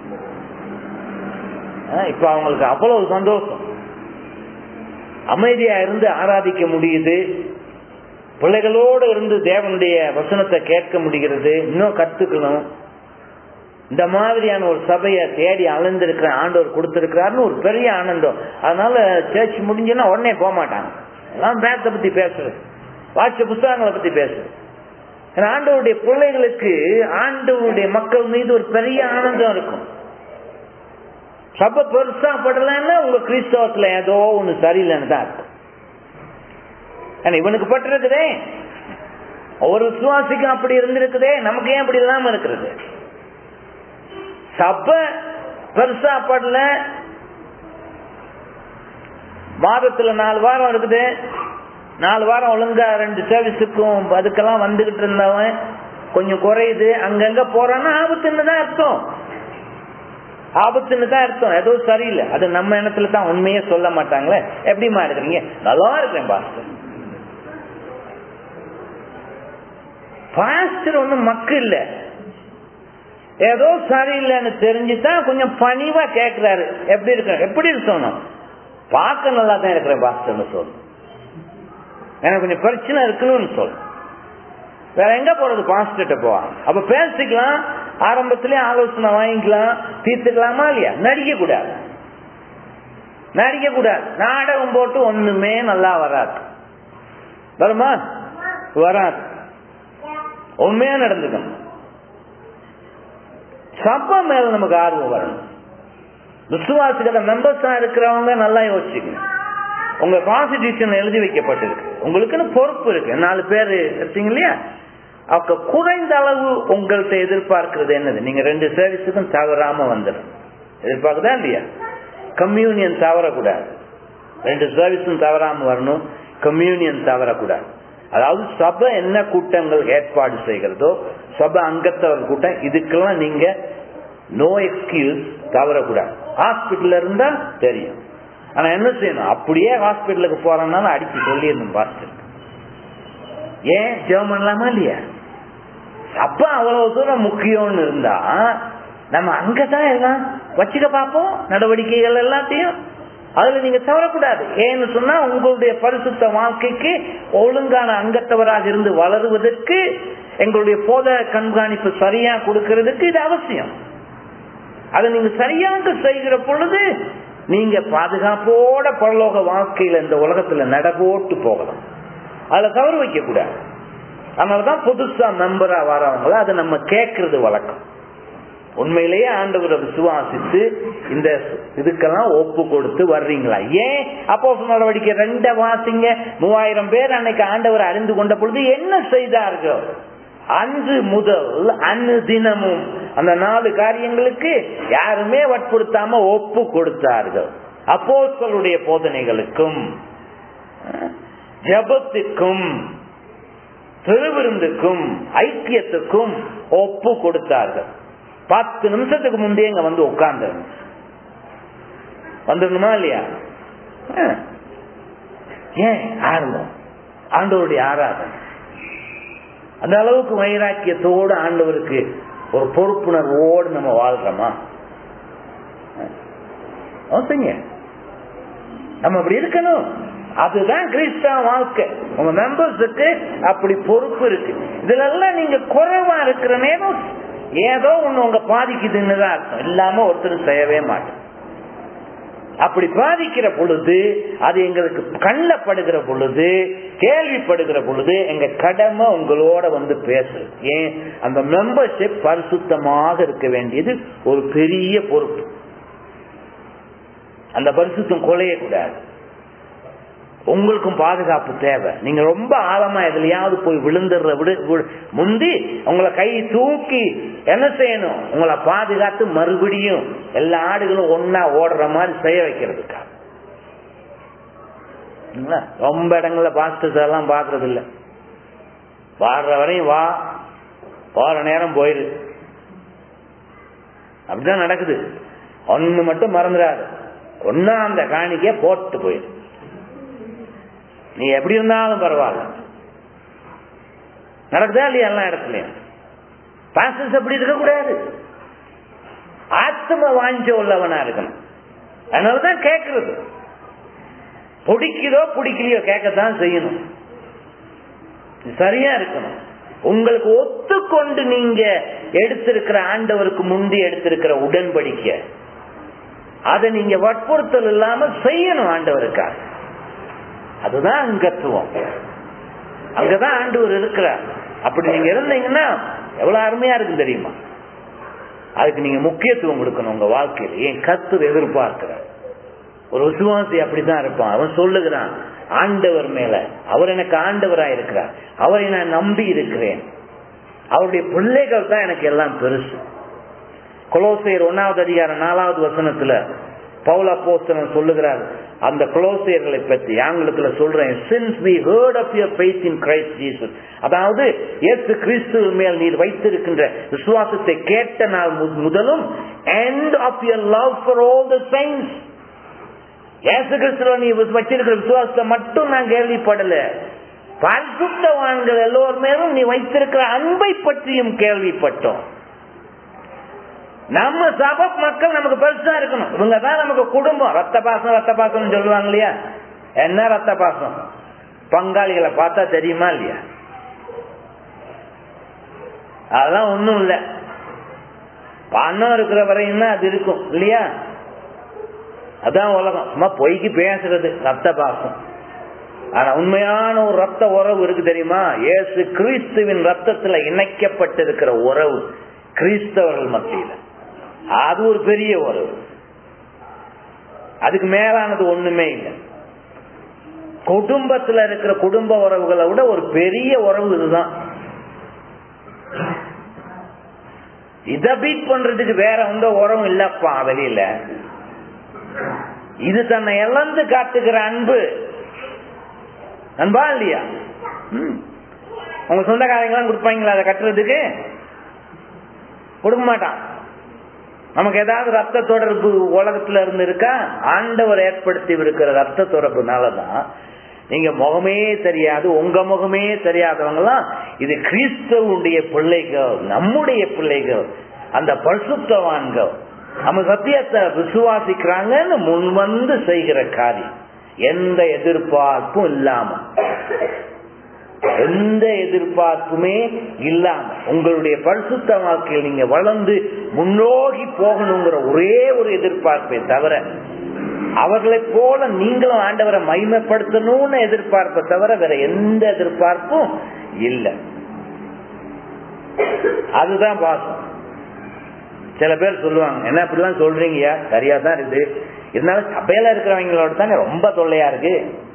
இப்ப அவங்களுக்கு அவ்வளவு சந்தோஷம் அமைதியா இருந்து ஆராதிக்க முடியுது பிள்ளைகளோடு இருந்து தேவனுடைய வசனத்தை கேட்க முடிகிறது இன்னும் கத்துக்கணும் இந்த மாதிரியான ஒரு சபையை தேடி அலைந்திருக்கிற ஆண்டவர் கொடுத்திருக்கிறாருன்னு ஒரு பெரிய ஆனந்தம் அதனால சேர்ச் முடிஞ்சுன்னா உடனே போக மாட்டாங்க எல்லாம் பேத்தை பத்தி பேசுறது வாட்ச புஸ்தகங்களை பத்தி பேசுறது ஆண்டவருடைய பிள்ளைகளுக்கு ஆண்டவருடைய மக்கள் மீது ஒரு பெரிய ஆனந்தம் இருக்கும் சபை பெருசா படலன்னா உங்க கிறிஸ்தவத்துல ஏதோ ஒண்ணு சரியில்லைன்னு தான் இருக்கும் ஏன்னா இவனுக்கு பட்டிருக்குதே ஒரு விசுவாசிக்கும் அப்படி இருந்திருக்குதே நமக்கு ஏன் அப்படி இல்லாம இருக்கிறது சப பெருசா படல மாதத்துல நாலு வாரம் இருக்குது நாலு வாரம் ஒழுங்கா ரெண்டு சர்வீஸுக்கும் அதுக்கெல்லாம் வந்துகிட்டு இருந்தவன் கொஞ்சம் குறையுது அங்கங்க போறான்னா ஆபத்துன்னு தான் அர்த்தம் ஆபத்துன்னு தான் அர்த்தம் ஏதோ சரியில்லை அது நம்ம இனத்துல தான் உண்மையே சொல்ல மாட்டாங்களே எப்படிமா இருக்கிறீங்க நல்லா இருக்கிறேன் பாஸ்டர் பாஸ்டர் ஒண்ணும் மக்கு இல்ல ஏதோ சரியில்லைன்னு தெரிஞ்சுதான் கொஞ்சம் பணிவா கேட்கிறாரு எப்படி இருக்க எப்படி இருக்கணும் பார்க்க நல்லா தான் இருக்கிறேன் பாஸ்டர்னு சொல்லு எனக்கு கொஞ்சம் பிரச்சனை இருக்கணும்னு சொல்லு வேற எங்க போறது பாஸ்டர்கிட்ட போவாங்க அப்ப பேசிக்கலாம் ஆரம்பத்திலே ஆலோசனை வாங்கிக்கலாம் தீர்த்துக்கலாமா இல்லையா நடிக்க கூடாது நடிக்க கூடாது நாடகம் போட்டு ஒண்ணுமே நல்லா வராது வருமா வராது உண்மையா நடந்துக்கணும் சப்பா மேல நமக்கு ஆர்வம் வரணும் விசுவாசிகள மெம்பர்ஸா இருக்கிறவங்க நல்லா யோசிச்சுக்கணும் உங்க கான்ஸ்டிடியூஷன் எழுதி வைக்கப்பட்டிருக்கு உங்களுக்குன்னு பொறுப்பு இருக்கு நாலு பேர் இருக்கீங்க இல்லையா அப்ப குறைந்த அளவு உங்கள்கிட்ட எதிர்பார்க்கிறது என்னது நீங்க ரெண்டு சர்வீஸுக்கும் தவறாம வந்துடும் எதிர்பார்க்குதா இல்லையா கம்யூனியன் தவறக்கூடாது ரெண்டு சர்வீஸும் தவறாம வரணும் கம்யூனியன் தவறக்கூடாது அதாவது சபை என்ன கூட்டங்கள் ஏற்பாடு செய்கிறதோ சபை அங்கத்தவர் கூட்டம் இதுக்கெல்லாம் நீங்க நோ எக்ஸ்கியூஸ் தவறக்கூடாது ஹாஸ்பிட்டல் இருந்தா தெரியும் ஆனா என்ன செய்யணும் அப்படியே ஹாஸ்பிட்டலுக்கு போறோம்னாலும் அடிச்சு சொல்லிடணும் பாஸ்டர் ஏன் ஜெபம் பண்ணலாமா இல்லையா அப்ப அவ்வளவு தூரம் முக்கியம்னு இருந்தா நம்ம அங்கதான் எல்லாம் வச்சுக்க பார்ப்போம் நடவடிக்கைகள் எல்லாத்தையும் அதுல நீங்க தவறக்கூடாது ஏன்னு சொன்னா உங்களுடைய பரிசுத்த வாழ்க்கைக்கு ஒழுங்கான அங்கத்தவராக இருந்து வளருவதற்கு எங்களுடைய போத கண்காணிப்பு சரியா கொடுக்கறதுக்கு இது அவசியம் அதை நீங்க சரியாக செய்கிற பொழுது நீங்க பாதுகாப்போட பரலோக வாழ்க்கையில இந்த உலகத்துல நடபோட்டு போகலாம் அதுல தவறு வைக்க கூடாது அதனாலதான் புதுசா மெம்பரா வரவங்கள அதை நம்ம கேட்கறது வழக்கம் உண்மையிலேயே ஆண்டவரை விசுவாசித்து இந்த இதுக்கெல்லாம் ஒப்பு கொடுத்து வர்றீங்களா ஏன் அப்போ நடவடிக்கை ரெண்ட வாசிங்க மூவாயிரம் பேர் அன்னைக்கு ஆண்டவர் அறிந்து கொண்ட பொழுது என்ன செய்தார்கள் அன்று முதல் அன்னு தினமும் அந்த நாலு காரியங்களுக்கு யாருமே வற்புறுத்தாம ஒப்பு கொடுத்தார்கள் அப்போஸ்களுடைய போதனைகளுக்கும் ஜபத்துக்கும் திருவிருந்துக்கும் ஐக்கியத்துக்கும் ஒப்பு கொடுத்தார்கள் பத்து நிமிஷத்துக்கு முந்தைய இங்க வந்து உட்கார்ந்து வந்துடணுமா இல்லையா ஏன் ஆர்வம் ஆண்டவருடைய ஆராதனை அந்த அளவுக்கு வைராக்கியத்தோடு ஆண்டவருக்கு ஒரு பொறுப்புணர்வோடு நம்ம வாழ்றோமா அவசியங்க நம்ம அப்படி இருக்கணும் அதுதான் கிறிஸ்தவ வாழ்க்கை உங்க மெம்பர்ஸுக்கு அப்படி பொறுப்பு இருக்கு இதுல எல்லாம் நீங்க குறைவா இருக்கிற நேரம் ஏதோ ஒண்ணு உங்க பாதிக்குதுன்னு தான் அர்த்தம் இல்லாம ஒருத்தர் செய்யவே மாட்டோம் அப்படி பாதிக்கிற பொழுது அது எங்களுக்கு கண்ணப்படுகிற பொழுது கேள்விப்படுகிற பொழுது எங்க கடமை உங்களோட வந்து பேசுறது ஏன் அந்த மெம்பர்ஷிப் பரிசுத்தமாக இருக்க வேண்டியது ஒரு பெரிய பொறுப்பு அந்த பரிசுத்தம் குலையக்கூடாது உங்களுக்கும் பாதுகாப்பு தேவை நீங்க ரொம்ப ஆழமா எதுலயாவது போய் விழுந்துடுற விடு முந்தி உங்களை கை தூக்கி என்ன செய்யணும் உங்களை பாதுகாத்து மறுபடியும் எல்லா ஆடுகளும் ஒன்னா ஓடுற மாதிரி செய்ய வைக்கிறதுக்கா ரொம்ப இடங்கள்ல பாஸ்டர்ஸ் எல்லாம் பாக்குறது இல்ல வாடுற வரையும் வா போற நேரம் போயிரு அப்படிதான் நடக்குது ஒண்ணு மட்டும் மறந்துடாது ஒன்னா அந்த காணிக்க போட்டு போயிரு நீ எப்படி இருந்தாலும் பரவாயில்ல நடக்குதா இல்லையா எல்லா இடத்துலயும் பாஸ்டர்ஸ் அப்படி இருக்கக்கூடாது ஆத்ம வாஞ்ச உள்ளவனா இருக்கணும் அதனாலதான் கேட்கறது பிடிக்குதோ பிடிக்கலையோ கேட்கத்தான் செய்யணும் சரியா இருக்கணும் உங்களுக்கு ஒத்துக்கொண்டு நீங்க எடுத்திருக்கிற ஆண்டவருக்கு முந்தி எடுத்திருக்கிற உடன்படிக்கை அதை நீங்க வற்புறுத்தல் இல்லாம செய்யணும் ஆண்டவருக்காக அதுதான் அங்கத்துவம் அங்கதான் ஆண்டவர் இருக்கிறார் அப்படி நீங்க இருந்தீங்கன்னா எவ்வளவு அருமையா இருக்கு தெரியுமா அதுக்கு நீங்க முக்கியத்துவம் கொடுக்கணும் உங்க வாழ்க்கையில ஏன் கத்து எதிர்பார்க்கிறார் ஒரு விசுவாசி அப்படிதான் இருப்பான் அவன் சொல்லுகிறான் ஆண்டவர் மேல அவர் எனக்கு ஆண்டவராய் இருக்கிறார் அவரை நான் நம்பி இருக்கிறேன் அவருடைய பிள்ளைகள் தான் எனக்கு எல்லாம் பெருசு கொலோசையர் ஒன்னாவது அதிகாரம் நாலாவது வசனத்துல பவுல போஸ்தரன் சொல்லுகிறார் அந்த கொலோசியர்களை பற்றி ஆங்கிலத்துல சொல்றேன் since we heard of your faith in Christ Jesus அதாவது இயேசு கிறிஸ்துவ மேல் நீர் வைத்திருக்கின்ற விசுவாசத்தை கேட்ட நாள் மு- முதலும் and of your love for all the saints இயேசு கிறிஸ்துவ நீ வச்சிருக்கிற விசுவாசத்தை மட்டும் நான் கேள்விப்படல பரிசுத்தவான்கள் எல்லோர் மேலும் நீ வைத்திருக்கிற அன்பை பற்றியும் கேள்விப்பட்டோம் நம்ம சபை மக்கள் நமக்கு பெருசா இருக்கணும் இவங்க தான் நமக்கு குடும்பம் ரத்த பாசம் ரத்த பாசம் சொல்லுவாங்க இல்லையா என்ன ரத்த பாசம் பங்காளிகளை பார்த்தா தெரியுமா இல்லையா அதெல்லாம் ஒண்ணும் இல்ல பணம் இருக்கிற வரையும் தான் அது இருக்கும் இல்லையா அதான் உலகம் சும்மா பொய்க்கு பேசுறது ரத்த பாசம் ஆனா உண்மையான ஒரு ரத்த உறவு இருக்கு தெரியுமா இயேசு கிறிஸ்துவின் ரத்தத்துல இணைக்கப்பட்டிருக்கிற உறவு கிறிஸ்தவர்கள் மத்தியில அது ஒரு பெரிய உறவு அதுக்கு மேலானது ஒண்ணுமே இல்லை குடும்பத்துல இருக்கிற குடும்ப உறவுகளை விட ஒரு பெரிய உறவு இதுதான் இத பீட் பண்றதுக்கு வேற எந்த உறவும் இல்லப்பா வெளியில இது தன்னை இழந்து காட்டுகிற அன்பு அன்பா இல்லையா ம். உங்க சொந்தக்காரங்களாம் கொடுப்பாங்களா அதை கட்டுறதுக்கு கொடுக்க மாட்டான் நமக்கு ஏதாவது ரத்த தொடர்பு உலகத்துல இருந்து இருக்கா ஆண்டவர் ஏற்படுத்தி இருக்கிற ரத்த தொடர்புனாலதான் நீங்க முகமே தெரியாது உங்க முகமே தெரியாதவங்கலாம் இது கிறிஸ்தவனுடைய பிள்ளைகள் நம்முடைய பிள்ளைகள் அந்த பரிசுத்தவான்கள் நம்ம சத்தியத்தை விசுவாசிக்கிறாங்கன்னு முன் வந்து செய்கிற காரியம் எந்த எதிர்பார்ப்பும் இல்லாம எந்த எதிர்பார்ப்புமே இல்லாம உங்களுடைய பரிசுத்த வாழ்க்கையில் நீங்க வளர்ந்து முன்னோகி போகணுங்கிற ஒரே ஒரு எதிர்பார்ப்பை தவிர அவர்களை போல நீங்களும் ஆண்டவரை மகிமைப்படுத்தணும்னு எதிர்பார்ப்பை தவிர வேற எந்த எதிர்பார்ப்பும் இல்லை அதுதான் பாசம் சில பேர் சொல்லுவாங்க என்ன இப்படிலாம் சொல்றீங்கயா சரியா தான் இருக்குது இருந்தாலும் சபையில இருக்கிறவங்களோட தானே ரொம்ப தொல்லையா இருக்கு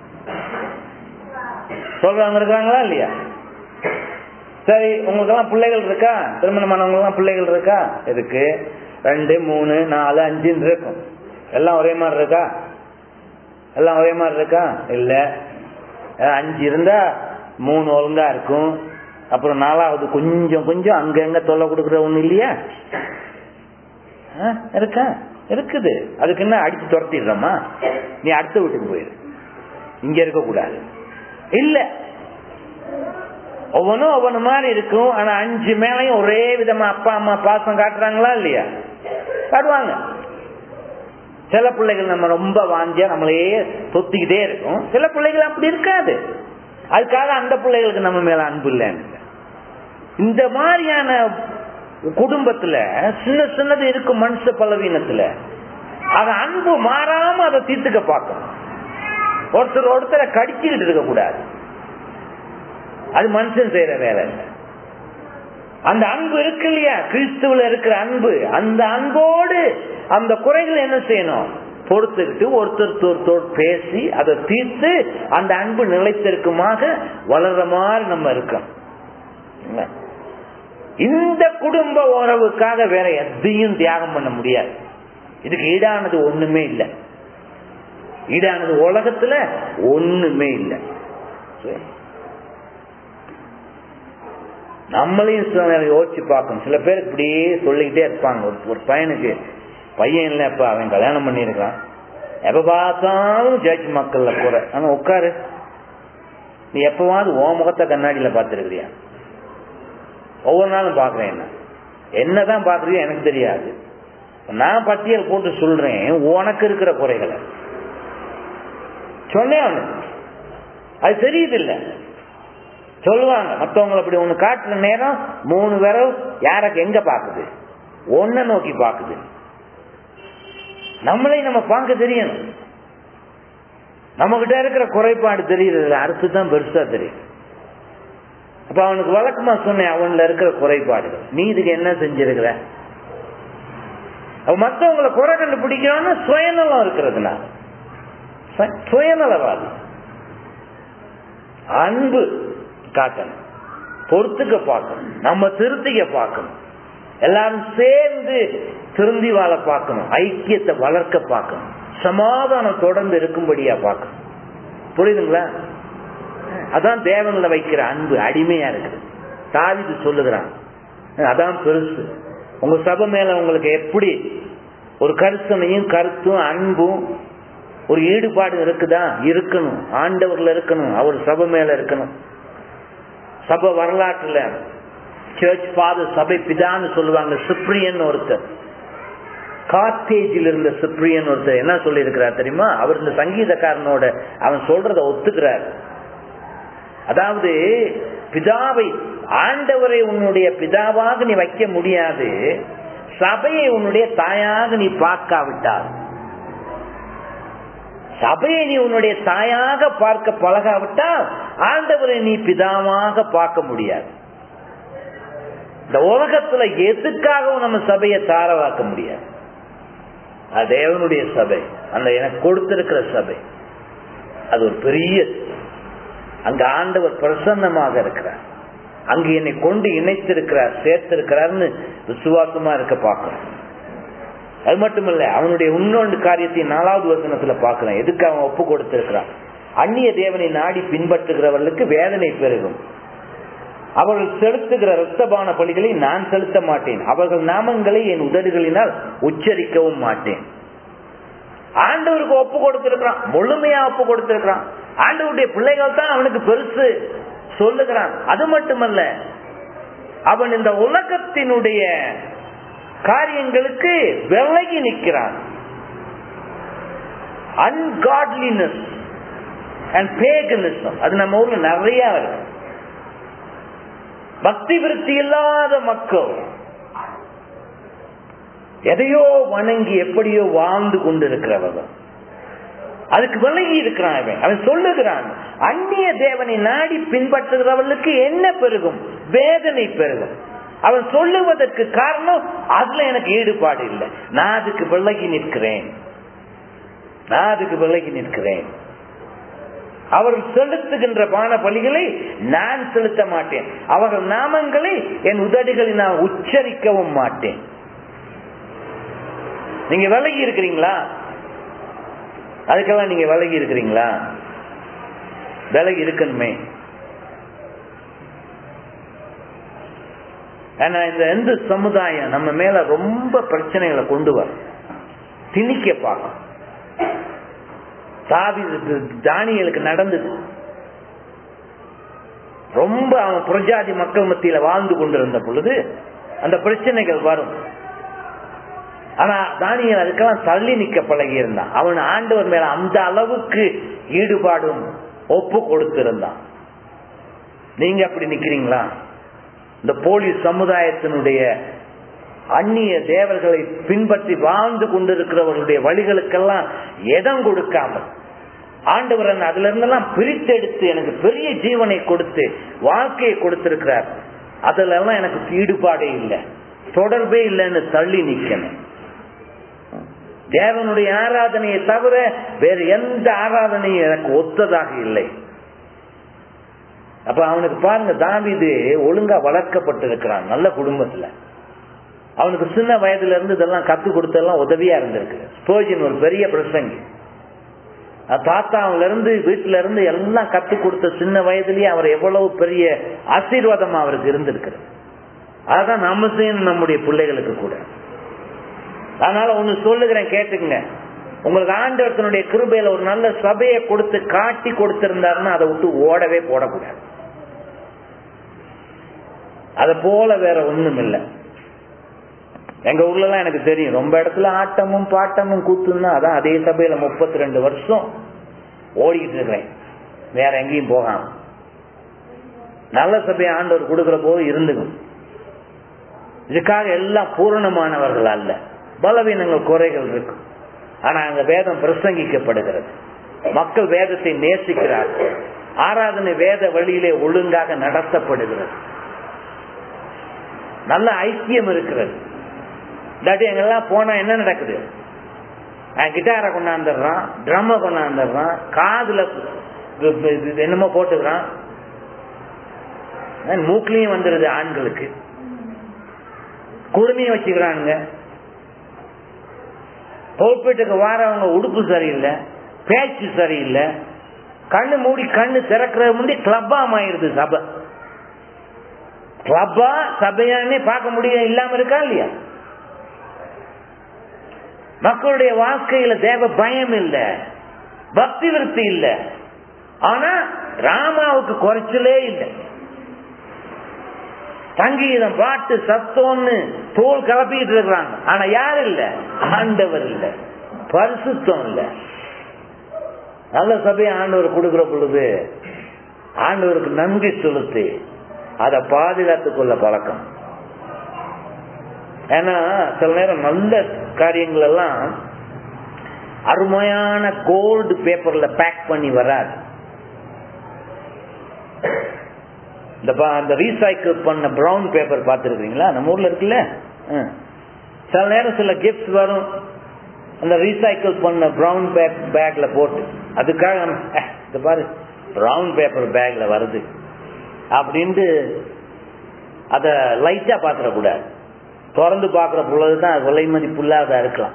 சொல்றவங்க இருக்கிறாங்களா இல்லையா சரி உங்களுக்கெல்லாம் பிள்ளைகள் இருக்கா திருமணமானவங்களுக்கெல்லாம் பிள்ளைகள் இருக்கா இருக்கு ரெண்டு மூணு நாலு அஞ்சுன்னு இருக்கும் எல்லாம் ஒரே மாதிரி இருக்கா எல்லாம் ஒரே மாதிரி இருக்கா இல்ல அஹ் அஞ்சு இருந்தா மூணு ஒழுங்கா இருக்கும் அப்புறம் நாலாவது கொஞ்சம் கொஞ்சம் அங்கங்க தொல்லை கொடுக்குற ஒண்ணு இல்லையா ஆ, இருக்கா இருக்குது அதுக்கு என்ன அடிச்சு துரத்திடுறோமா நீ அடுத்த வீட்டுக்கு போயிரு இங்க இருக்க கூடாது இல்ல ஒவ்வொன்றும் ஒவ்வொன்று மாதிரி இருக்கும் ஆனா அஞ்சு மேலையும் ஒரே விதமா அப்பா அம்மா பாசம் காட்டுறாங்களா இல்லையா காட்டுவாங்க சில பிள்ளைகள் நம்ம ரொம்ப வாஞ்சியா நம்மளையே தொத்திக்கிட்டே இருக்கும் சில பிள்ளைகள் அப்படி இருக்காது அதுக்காக அந்த பிள்ளைகளுக்கு நம்ம மேல அன்பு இல்லைன்னு இந்த மாதிரியான குடும்பத்துல சின்ன சின்னது இருக்கும் மனுஷ பலவீனத்துல அது அன்பு மாறாம அதை தீர்த்துக்க பார்க்கணும் ஒருத்தர் ஒருத்தரை கடிச்சுக்கிட்டு இருக்க கூடாது அது மனுஷன் செய்யற வேலை இல்லை அந்த அன்பு இருக்கு இல்லையா கிறிஸ்துவுல இருக்கிற அன்பு அந்த அன்போடு அந்த குறைகள் என்ன செய்யணும் பொறுத்துக்கிட்டு ஒருத்தர் ஒருத்தர் பேசி அதை தீர்த்து அந்த அன்பு நிலைத்திருக்குமாக வளர்ற மாதிரி நம்ம இருக்கோம் இல்ல? இந்த குடும்ப உறவுக்காக வேற எதையும் தியாகம் பண்ண முடியாது இதுக்கு ஈடானது ஒண்ணுமே இல்லை ஈடானது உலகத்துல ஒண்ணுமே இல்லை சரி. நம்மளையும் சில நேரம் யோசிச்சு பார்க்கணும் சில பேர் இப்படியே சொல்லிக்கிட்டே இருப்பாங்க ஒரு ஒரு பையனுக்கு பையன் இல்லை இப்ப அவன் கல்யாணம் பண்ணியிருக்கான் எப்ப பார்த்தாலும் ஜட்ஜ் மக்கள்ல குறை ஆனா உட்காரு நீ எப்பவாவது ஓ முகத்தை கண்ணாடியில பார்த்துருக்கிறியா ஒவ்வொரு நாளும் பாக்குறேன் என்ன என்னதான் பாக்குறியோ எனக்கு தெரியாது நான் பட்டியல் போட்டு சொல்றேன் உனக்கு இருக்கிற குறைகளை சொன்னேன் அவனுக்கு அது தெரியுது இல்ல சொல்லுவாங்க மத்தவங்களை அப்படி ஒண்ணு காட்டுற நேரம் மூணு விரல் யாருக்கு எங்க பாக்குது ஒன்ன நோக்கி பாக்குது நம்மளை நம்ம பார்க்க தெரியணும் நம்ம கிட்ட இருக்கிற குறைபாடு தெரியுது அடுத்து தான் பெருசா தெரியும் அப்ப அவனுக்கு வழக்கமா சொன்னேன் அவன்ல இருக்கிற குறைபாடுகள் நீ இதுக்கு என்ன செஞ்சிருக்கிற அவ மத்தவங்களை குறை கண்டுபிடிக்கணும்னு சுயநலம் இருக்கிறதுனால சு- சுயநலவாதி அன்பு காட்டணும் பொறுத்துக்க பார்க்கணும் நம்ம திருத்திக்க பார்க்கணும் எல்லாரும் சேர்ந்து திருந்தி வாழ பார்க்கணும் ஐக்கியத்தை வளர்க்க பார்க்கணும் சமாதானம் தொடர்ந்து இருக்கும்படியா பார்க்கணும் புரியுதுங்களா அதான் தேவன்ல வைக்கிற அன்பு அடிமையா இருக்குது தாவிது சொல்லுகிறான் அதான் பெருசு உங்க சபை மேல உங்களுக்கு எப்படி ஒரு கருத்தனையும் கருத்தும் அன்பும் ஒரு ஈடுபாடு இருக்குதா இருக்கணும் ஆண்டவர்ல இருக்கணும் அவர் சபை மேல இருக்கணும் சபை வரலாற்றுல சர்ச் ஃபாதர் சபை பிதான்னு சொல்லுவாங்க சுப்ரியன் ஒருத்தர் கார்த்தேஜில் இருந்த சுப்ரியன் ஒருத்தர் என்ன சொல்லி இருக்கிறார் தெரியுமா அவர் இந்த சங்கீதக்காரனோட அவன் சொல்றத ஒத்துக்கிறார் அதாவது பிதாவை ஆண்டவரை உன்னுடைய பிதாவாக நீ வைக்க முடியாது சபையை உன்னுடைய தாயாக நீ பார்க்காவிட்டால் சபையை நீ உன்னுடைய தாயாக பார்க்க பழகாவிட்டால் ஆண்டவரை நீ பிதாவாக பார்க்க முடியாது இந்த உலகத்துல எதுக்காகவும் நம்ம சபையை தாரவாக்க முடியாது அது தேவனுடைய சபை அந்த எனக்கு கொடுத்திருக்கிற சபை அது ஒரு பெரிய அங்க ஆண்டவர் பிரசன்னமாக இருக்கிறார் அங்கு என்னை கொண்டு இணைத்திருக்கிறார் சேர்த்திருக்கிறார்னு விசுவாசமா இருக்க பார்க்கணும் அது மட்டுமல்ல அவனுடைய இன்னொன்று காரியத்தை நாலாவது வசனத்துல பார்க்கிறேன் எதுக்கு அவன் ஒப்பு கொடுத்திருக்கிறான் அந்நிய தேவனை நாடி பின்பற்றுகிறவர்களுக்கு வேதனை பெருகும் அவர்கள் செலுத்துகிற இரத்தபான பலிகளை நான் செலுத்த மாட்டேன் அவர்கள் நாமங்களை என் உதடுகளினால் உச்சரிக்கவும் மாட்டேன் ஆண்டவருக்கு ஒப்பு கொடுத்திருக்கிறான் முழுமையா ஒப்பு கொடுத்திருக்கிறான் ஆண்டவருடைய பிள்ளைகள் தான் அவனுக்கு பெருசு சொல்லுகிறான் அது மட்டுமல்ல அவன் இந்த உலகத்தினுடைய காரியங்களுக்கு விலகி நிற்கிறான் அன்காட்லினஸ் அண்ட் பேகனிசம் அது நம்ம ஊர்ல நிறைய இருக்கு பக்தி விருத்தி இல்லாத மக்கள் எதையோ வணங்கி எப்படியோ வாழ்ந்து கொண்டிருக்கிறவர்கள் அதுக்கு விலகி இருக்கிறான் அவன் அவன் சொல்லுகிறான் அந்நிய தேவனை நாடி பின்பற்றுகிறவர்களுக்கு என்ன பெருகும் வேதனை பெருகும் அவன் சொல்லுவதற்கு காரணம் அதுல எனக்கு ஈடுபாடு இல்லை நான் அதுக்கு விலகி நிற்கிறேன் நான் அதுக்கு விலகி நிற்கிறேன் அவர்கள் செலுத்துகின்ற பான பலிகளை நான் செலுத்த மாட்டேன் அவர்கள் நாமங்களை என் உதடுகளை நான் உச்சரிக்கவும் மாட்டேன் நீங்க விலகி இருக்கிறீங்களா அதுக்கெல்லாம் நீங்க விலகி இருக்கிறீங்களா விலகி இருக்கணுமே ஏன்னா இந்த எந்த சமுதாயம் நம்ம மேல ரொம்ப பிரச்சனைகளை கொண்டு வர திணிக்க பார்க்கும் தாவி தானியலுக்கு நடந்தது ரொம்ப அவன் புரஜாதி மக்கள் மத்தியில வாழ்ந்து கொண்டிருந்த பொழுது அந்த பிரச்சனைகள் வரும் ஆனா தானியல் அதுக்கெல்லாம் தள்ளி நிக்க பழகி இருந்தான் அவன் ஆண்டவர் மேல அந்த அளவுக்கு ஈடுபாடும் ஒப்பு கொடுத்திருந்தான் நீங்க அப்படி நிக்கிறீங்களா இந்த போலீஸ் சமுதாயத்தினுடைய அந்நிய தேவர்களை பின்பற்றி வாழ்ந்து கொண்டிருக்கிறவர்களுடைய வழிகளுக்கெல்லாம் இடம் கொடுக்காமல் ஆண்டவர் அதுல இருந்தெல்லாம் பிரித்தெடுத்து எனக்கு பெரிய ஜீவனை கொடுத்து வாழ்க்கையை கொடுத்திருக்கிறார் அதுல எல்லாம் எனக்கு ஈடுபாடே இல்லை தொடர்பே இல்லைன்னு தள்ளி நிக்கணும் தேவனுடைய ஆராதனையை தவிர வேறு எந்த ஆராதனையும் எனக்கு ஒத்ததாக இல்லை அப்ப அவனுக்கு பாருங்க தாவிது ஒழுங்கா வளர்க்கப்பட்டிருக்கிறான் நல்ல குடும்பத்துல அவனுக்கு சின்ன வயதுல இருந்து இதெல்லாம் கத்து கொடுத்தெல்லாம் உதவியா இருந்திருக்கு ஸ்போஜின் ஒரு பெரிய பிரசங்கி தாத்தாவில இருந்து வீட்டுல இருந்து எல்லாம் கத்து கொடுத்த சின்ன வயதுலயே அவர் எவ்வளவு பெரிய ஆசீர்வாதம் அவருக்கு இருந்திருக்கு அதான் நம்ம செய்யணும் நம்முடைய பிள்ளைகளுக்கு கூட அதனால ஒண்ணு சொல்லுகிறேன் கேட்டுங்க உங்களுக்கு ஆண்டவர்த்தனுடைய கிருபையில ஒரு நல்ல சபையை கொடுத்து காட்டி கொடுத்திருந்தாருன்னா அதை விட்டு ஓடவே போடக்கூடாது அத போல வேற ஒண்ணும் இல்லை எங்க ஊர்ல எல்லாம் எனக்கு தெரியும் ரொம்ப இடத்துல ஆட்டமும் பாட்டமும் கூத்துன்னா அதான் அதே சபையில முப்பத்தி ரெண்டு வருஷம் ஓடிக்கிட்டு இருக்கிறேன் வேற எங்கேயும் போகாம நல்ல சபையை ஆண்டவர் கொடுக்கிற போது இருந்துக்கும் இதுக்காக எல்லாம் பூரணமானவர்கள் அல்ல பலவீனங்கள் குறைகள் இருக்கும் ஆனா அங்க வேதம் பிரசங்கிக்கப்படுகிறது மக்கள் வேதத்தை நேசிக்கிறார்கள் ஆராதனை வேத வழியிலே ஒழுங்காக நடத்தப்படுகிறது நல்ல ஐக்கியம் இருக்கிறது இல்லாட்டி எங்கெல்லாம் போனா என்ன நடக்குது கிட்டாரை கொண்டாந்துடுறான் ட்ரம்ம கொண்டாந்துடுறான் காதுல என்னமோ போட்டுக்கிறான் மூக்கிலையும் வந்துடுது ஆண்களுக்கு குடுமையை வச்சுக்கிறானுங்க புல்பீட்டுக்கு வாரவங்க உடுப்பு சரியில்லை பேச்சு சரியில்லை கண்ணு மூடி கண்ணு திறக்கிற முந்தி கிளப்பா ஆயிருது சபை கிளப்பா சபையானே பார்க்க முடியும் இல்லாம இருக்கா இல்லையா மக்களுடைய வாழ்க்கையில தேவ பயம் இல்ல பக்தி விருத்தி இல்ல ஆனா ராமாவுக்கு குறைச்சலே இல்லை சங்கீதம் பாட்டு சத்தம்னு தோல் கலப்பிக்கிட்டு இருக்கிறாங்க ஆனா யார் இல்ல ஆண்டவர் இல்ல பரிசுத்தம் இல்ல நல்ல சபையை ஆண்டவர் கொடுக்கிற பொழுது ஆண்டவருக்கு நன்றி செலுத்தி அதை பாதுகாத்துக் கொள்ள பழக்கம் ஏன்னா சில நேரம் நல்ல காரியங்கள் எல்லாம் அருமையான கோல்டு பேப்பர்ல பேக் பண்ணி வராது இந்த அந்த ரீசைக்கிள் பண்ண பிரவுன் பேப்பர் பார்த்துருக்கீங்களா நம்ம ஊர்ல இருக்குல்ல சில நேரம் சில கிஃப்ட் வரும் அந்த ரீசைக்கிள் பண்ண பிரவுன் பேக் பேக்ல போட்டு அதுக்காக இந்த பாரு பிரவுன் பேப்பர் பேக்ல வருது அப்படின்ட்டு அத லைட்டா பாத்திரக்கூடாது திறந்து பார்க்கிற பொழுதுதான் விலை மதிப்புள்ளாத இருக்கலாம்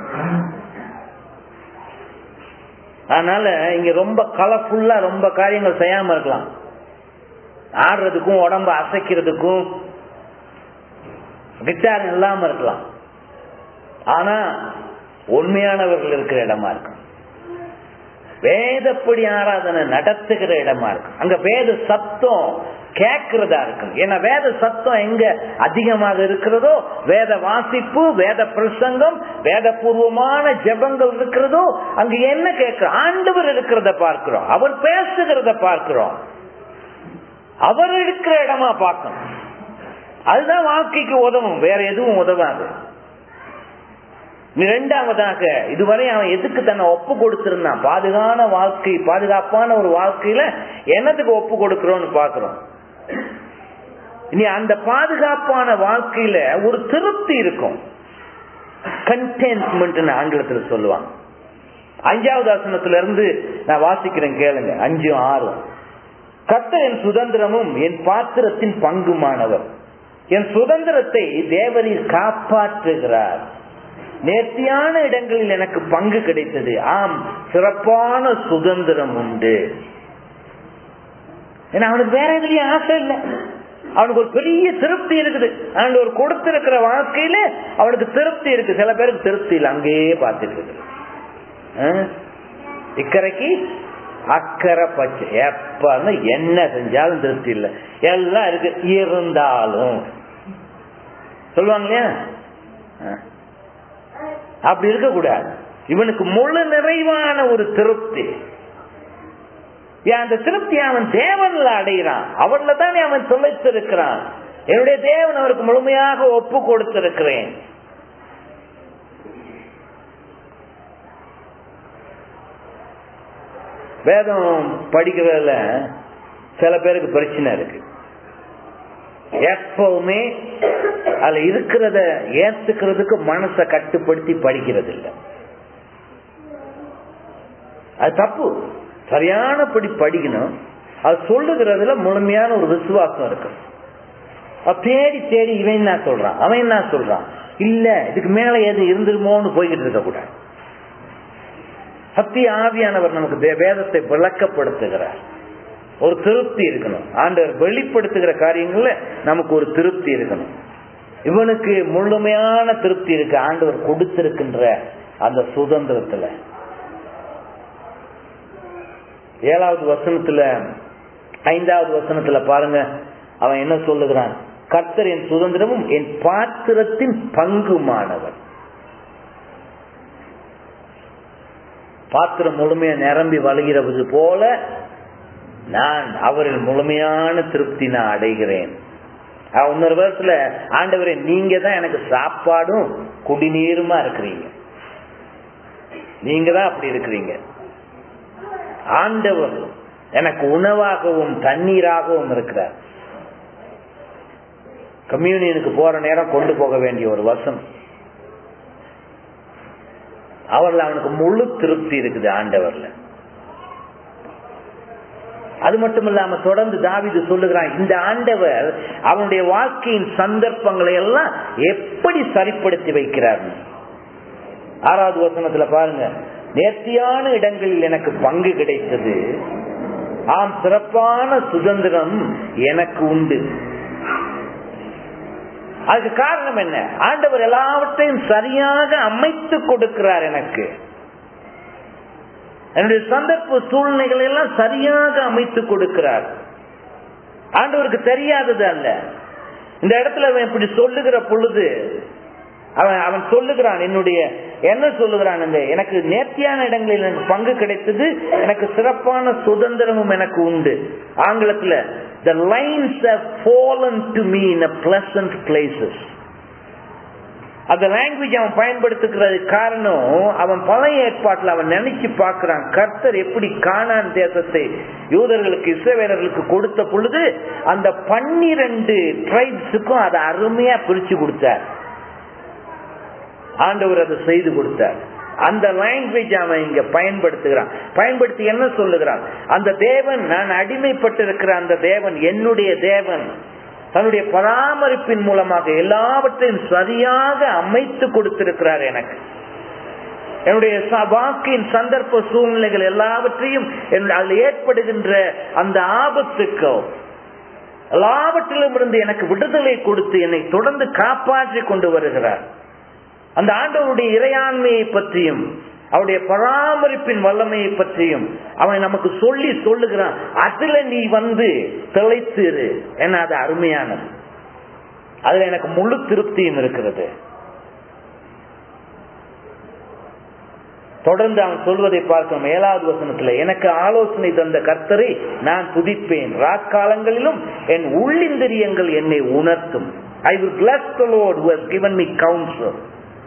அதனால இங்க ரொம்ப கலர்ஃபுல்லா ரொம்ப காரியங்கள் செய்யாம இருக்கலாம் ஆடுறதுக்கும் உடம்ப அசைக்கிறதுக்கும் கிட்டார் இல்லாம இருக்கலாம் ஆனா உண்மையானவர்கள் இருக்கிற இடமா இருக்கும் வேதப்படி ஆராதனை நடத்துகிற இடமா இருக்கும் அங்க வேத சத்தம் கேட்கிறதா இருக்கும் ஏன்னா வேத சத்தம் எங்க அதிகமாக இருக்கிறதோ வேத வாசிப்பு வேத பிரசங்கம் வேத பூர்வமான ஜபங்கள் இருக்கிறதோ அங்க என்ன கேட்கிறோம் ஆண்டவர் இருக்கிறத பார்க்கிறோம் அவர் பேசுகிறத பார்க்கிறோம் அவர் இருக்கிற இடமா பார்க்கணும் அதுதான் வாழ்க்கைக்கு உதவும் வேற எதுவும் உதவாது இரண்டாவதாக இதுவரை அவன் எதுக்கு தன்னை ஒப்பு கொடுத்திருந்தான் பாதுகான வாழ்க்கை பாதுகாப்பான ஒரு வாழ்க்கையில என்னத்துக்கு ஒப்பு கொடுக்கிறோம்னு பாக்குறோம் இனி அந்த பாதுகாப்பான வாழ்க்கையில ஒரு திருப்தி இருக்கும் கண்டென்ட்மெண்ட் ஆங்கிலத்தில் சொல்லுவாங்க அஞ்சாவது ஆசனத்துல இருந்து நான் வாசிக்கிறேன் கேளுங்க அஞ்சும் ஆறும் கத்த என் சுதந்திரமும் என் பாத்திரத்தின் பங்குமானவர் என் சுதந்திரத்தை தேவரில் காப்பாற்றுகிறார் நேர்த்தியான இடங்களில் எனக்கு பங்கு கிடைத்தது ஆம் சிறப்பான சுதந்திரம் உண்டு ஏன்னா அவனுக்கு வேற எதுலயும் ஆசை இல்லை அவனுக்கு ஒரு பெரிய திருப்தி இருக்குது அவனுக்கு ஒரு கொடுத்திருக்கிற வாழ்க்கையில அவனுக்கு திருப்தி இருக்கு சில பேருக்கு திருப்தி இல்லை அங்கேயே பார்த்துட்டு இருக்கு இக்கரைக்கு அக்கறை பச்சை எப்ப என்ன செஞ்சாலும் திருப்தி இல்லை எல்லாம் இருக்கு இருந்தாலும் சொல்லுவாங்க இல்லையா அப்படி இருக்கக்கூடாது இவனுக்கு முழு நிறைவான ஒரு திருப்தி அந்த திருப்தி அவன் தேவன்ல அடைகிறான் அவன்ல தானே அவன் தொலைத்திருக்கிறான் என்னுடைய தேவன் அவருக்கு முழுமையாக ஒப்பு கொடுத்திருக்கிறேன் வேதம் படிக்கிறதுல சில பேருக்கு பிரச்சனை இருக்கு எப்பவுமே அதுல இருக்கிறத ஏத்துக்கிறதுக்கு மனசை கட்டுப்படுத்தி படிக்கிறது இல்லை அது தப்பு சரியானபடி படிக்கணும் அது சொல்லுகிறதுல முழுமையான ஒரு விசுவாசம் இருக்கு தேடி தேடி இவன் என்ன சொல்றான் அவன் என்ன சொல்றான் இல்ல இதுக்கு மேல எது இருந்துருமோன்னு போய்கிட்டு இருக்க கூடாது சத்திய ஆவியானவர் நமக்கு வேதத்தை விளக்கப்படுத்துகிறார் ஒரு திருப்தி இருக்கணும் ஆண்டவர் வெளிப்படுத்துகிற காரியங்கள்ல நமக்கு ஒரு திருப்தி இருக்கணும் இவனுக்கு முழுமையான திருப்தி இருக்கு ஆண்டவர் கொடுத்திருக்கின்ற அந்த சுதந்திரத்துல ஏழாவது வசனத்துல ஐந்தாவது வசனத்துல பாருங்க அவன் என்ன சொல்லுகிறான் கர்த்தர் என் சுதந்திரமும் என் பாத்திரத்தின் பங்குமானவர் பாத்திரம் முழுமையா நிரம்பி வழுகிறது போல நான் அவரில் முழுமையான திருப்தி நான் அடைகிறேன் இன்னொரு வருஷத்துல ஆண்டவரே நீங்க தான் எனக்கு சாப்பாடும் குடிநீருமா இருக்கிறீங்க நீங்க தான் அப்படி இருக்கிறீங்க ஆண்டவர் எனக்கு உணவாகவும் தண்ணீராகவும் இருக்கிறார் கம்யூனியனுக்கு போற நேரம் கொண்டு போக வேண்டிய ஒரு வசம் அவர்ல அவனுக்கு முழு திருப்தி இருக்குது ஆண்டவர்ல அது மட்டும் இல்லாம தொடர்ந்து தாவிது சொல்லுகிறான் இந்த ஆண்டவர் அவனுடைய வாழ்க்கையின் சந்தர்ப்பங்களை எல்லாம் எப்படி சரிப்படுத்தி வைக்கிறார் ஆறாவது வசனத்துல பாருங்க நேர்த்தியான இடங்களில் எனக்கு பங்கு கிடைத்தது ஆம் சிறப்பான சுதந்திரம் எனக்கு உண்டு அதுக்கு காரணம் என்ன ஆண்டவர் எல்லாவற்றையும் சரியாக அமைத்து கொடுக்கிறார் எனக்கு என்னுடைய சந்தர்ப்ப சூழ்நிலைகள் எல்லாம் சரியாக அமைத்து கொடுக்கிறார் ஆண்டவருக்கு தெரியாதது அல்ல இந்த இடத்துல அவன் இப்படி சொல்லுகிற பொழுது அவன் அவன் சொல்லுகிறான் என்னுடைய என்ன சொல்லுகிறான் எனக்கு நேர்த்தியான இடங்களில் எனக்கு பங்கு கிடைத்தது எனக்கு சிறப்பான சுதந்திரமும் எனக்கு உண்டு ஆங்கிலத்துல the lines have fallen to me in a pleasant places அந்த லாங்குவேஜ் அவன் பயன்படுத்துகிறது காரணம் அவன் பழைய ஏற்பாட்டில் அவன் நினைச்சு பார்க்கிறான் கர்த்தர் எப்படி காணான் தேசத்தை யூதர்களுக்கு இஸ்ரவேலர்களுக்கு கொடுத்த பொழுது அந்த பன்னிரண்டு ட்ரைப்ஸுக்கும் அதை அருமையா பிரிச்சு கொடுத்தார் ஆண்டவர் அதை செய்து கொடுத்தார் அந்த லாங்குவேஜ் அவன் இங்க பயன்படுத்துகிறான் பயன்படுத்தி என்ன சொல்லுகிறான் அந்த தேவன் நான் அடிமைப்பட்டிருக்கிற அந்த தேவன் என்னுடைய தேவன் தன்னுடைய பராமரிப்பின் மூலமாக எல்லாவற்றையும் சரியாக அமைத்து கொடுத்திருக்கிறார் எனக்கு என்னுடைய வாக்கின் சந்தர்ப்ப சூழ்நிலைகள் எல்லாவற்றையும் அதில் ஏற்படுகின்ற அந்த ஆபத்துக்கோ எல்லாவற்றிலும் இருந்து எனக்கு விடுதலை கொடுத்து என்னை தொடர்ந்து காப்பாற்றி கொண்டு வருகிறார் அந்த ஆண்டவருடைய இறையாண்மையை பற்றியும் அவருடைய பராமரிப்பின் வல்லமையை பற்றியும் அவன் நமக்கு சொல்லி சொல்லுகிறான் அதுல நீ வந்து திளைத்திரு என அது அருமையானது அதுல எனக்கு முழு திருப்தியும் இருக்கிறது தொடர்ந்து அவன் சொல்வதை பார்க்கிறோம் ஏழாவது வசனத்துல எனக்கு ஆலோசனை தந்த கர்த்தரை நான் துதிப்பேன் ராக்காலங்களிலும் என் உள்ளிந்திரியங்கள் என்னை உணர்த்தும் I will bless the Lord who has given me counsel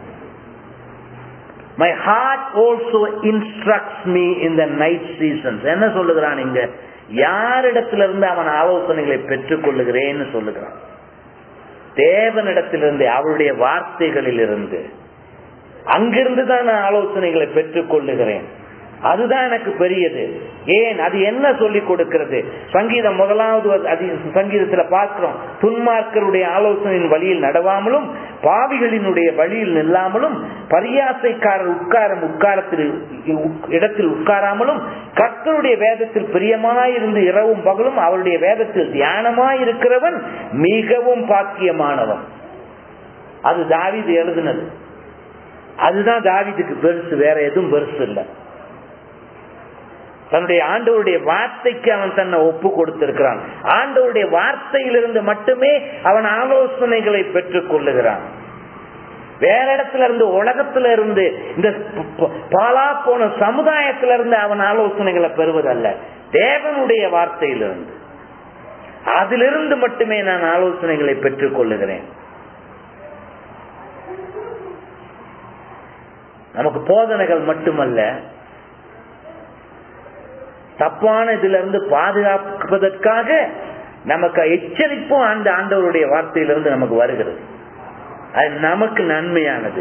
my heart also instructs me in the night seasons என்ன சொல்லுகிறான் இங்க யாரிடத்துல இருந்து அவன் ஆலோசனைகளை பெற்றுக் கொள்ளுகிறேன்னு சொல்லுகிறான் தேவனிடத்திலிருந்து அவருடைய வார்த்தைகளில் இருந்து அங்கிருந்து தான் நான் ஆலோசனைகளை பெற்றுக் கொள்ளுகிறேன் அதுதான் எனக்கு பெரியது ஏன் அது என்ன சொல்லி கொடுக்கிறது சங்கீதம் முதலாவது சங்கீதத்துல பார்க்கிறோம் துன்மார்க்கருடைய ஆலோசனையின் வழியில் நடவாமலும் பாவிகளினுடைய வழியில் நில்லாமலும் பரியாசைக்காரர் உட்காரம் உட்காரத்தில் இடத்தில் உட்காராமலும் கர்த்தருடைய வேதத்தில் பிரியமாயிருந்து இரவும் பகலும் அவருடைய வேதத்தில் தியானமாயிருக்கிறவன் மிகவும் பாக்கியமானவன் அது தாவிது எழுதுனது அதுதான் தாவிதுக்கு பெருசு வேற எதுவும் பெருசு இல்லை தன்னுடைய ஆண்டவருடைய வார்த்தைக்கு அவன் தன்னை ஒப்பு கொடுத்திருக்கிறான் ஆண்டவருடைய வார்த்தையிலிருந்து மட்டுமே அவன் ஆலோசனைகளை பெற்றுக் கொள்ளுகிறான் வேற இடத்துல இருந்து உலகத்துல இருந்து இந்த பாலா போன சமுதாயத்தில இருந்து அவன் ஆலோசனைகளை பெறுவதல்ல தேவனுடைய வார்த்தையிலிருந்து அதிலிருந்து மட்டுமே நான் ஆலோசனைகளை பெற்றுக் கொள்ளுகிறேன் நமக்கு போதனைகள் மட்டுமல்ல தப்பான இதுல இருந்து பாதுகாப்பதற்காக நமக்கு எச்சரிப்பும் அந்த ஆண்டவருடைய வார்த்தையிலிருந்து நமக்கு வருகிறது அது நமக்கு நன்மையானது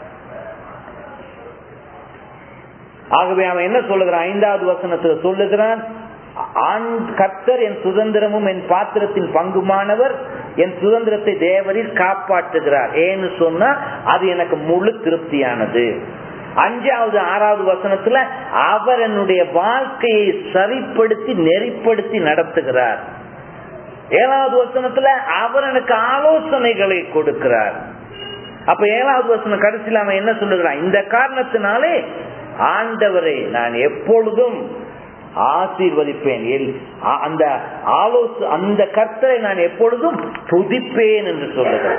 ஆகவே அவன் என்ன சொல்லுகிறான் ஐந்தாவது வசனத்தில் சொல்லுகிறான் கர்த்தர் என் சுதந்திரமும் என் பாத்திரத்தின் பங்குமானவர் என் சுதந்திரத்தை தேவரில் காப்பாற்றுகிறார் ஏன்னு சொன்னா அது எனக்கு முழு திருப்தியானது அஞ்சாவது ஆறாவது வசனத்துல அவர் என்னுடைய வாழ்க்கையை சரிப்படுத்தி நெறிப்படுத்தி நடத்துகிறார் ஏழாவது வசனத்துல அவர் எனக்கு ஆலோசனைகளை கொடுக்கிறார் அப்ப ஏழாவது வசனம் கடைசியில் அவன் என்ன சொல்லுகிறான் இந்த காரணத்தினாலே ஆண்டவரை நான் எப்பொழுதும் ஆசீர்வதிப்பேன் அந்த ஆலோச அந்த கர்த்தரை நான் எப்பொழுதும் துதிப்பேன் என்று சொல்லுகிறேன்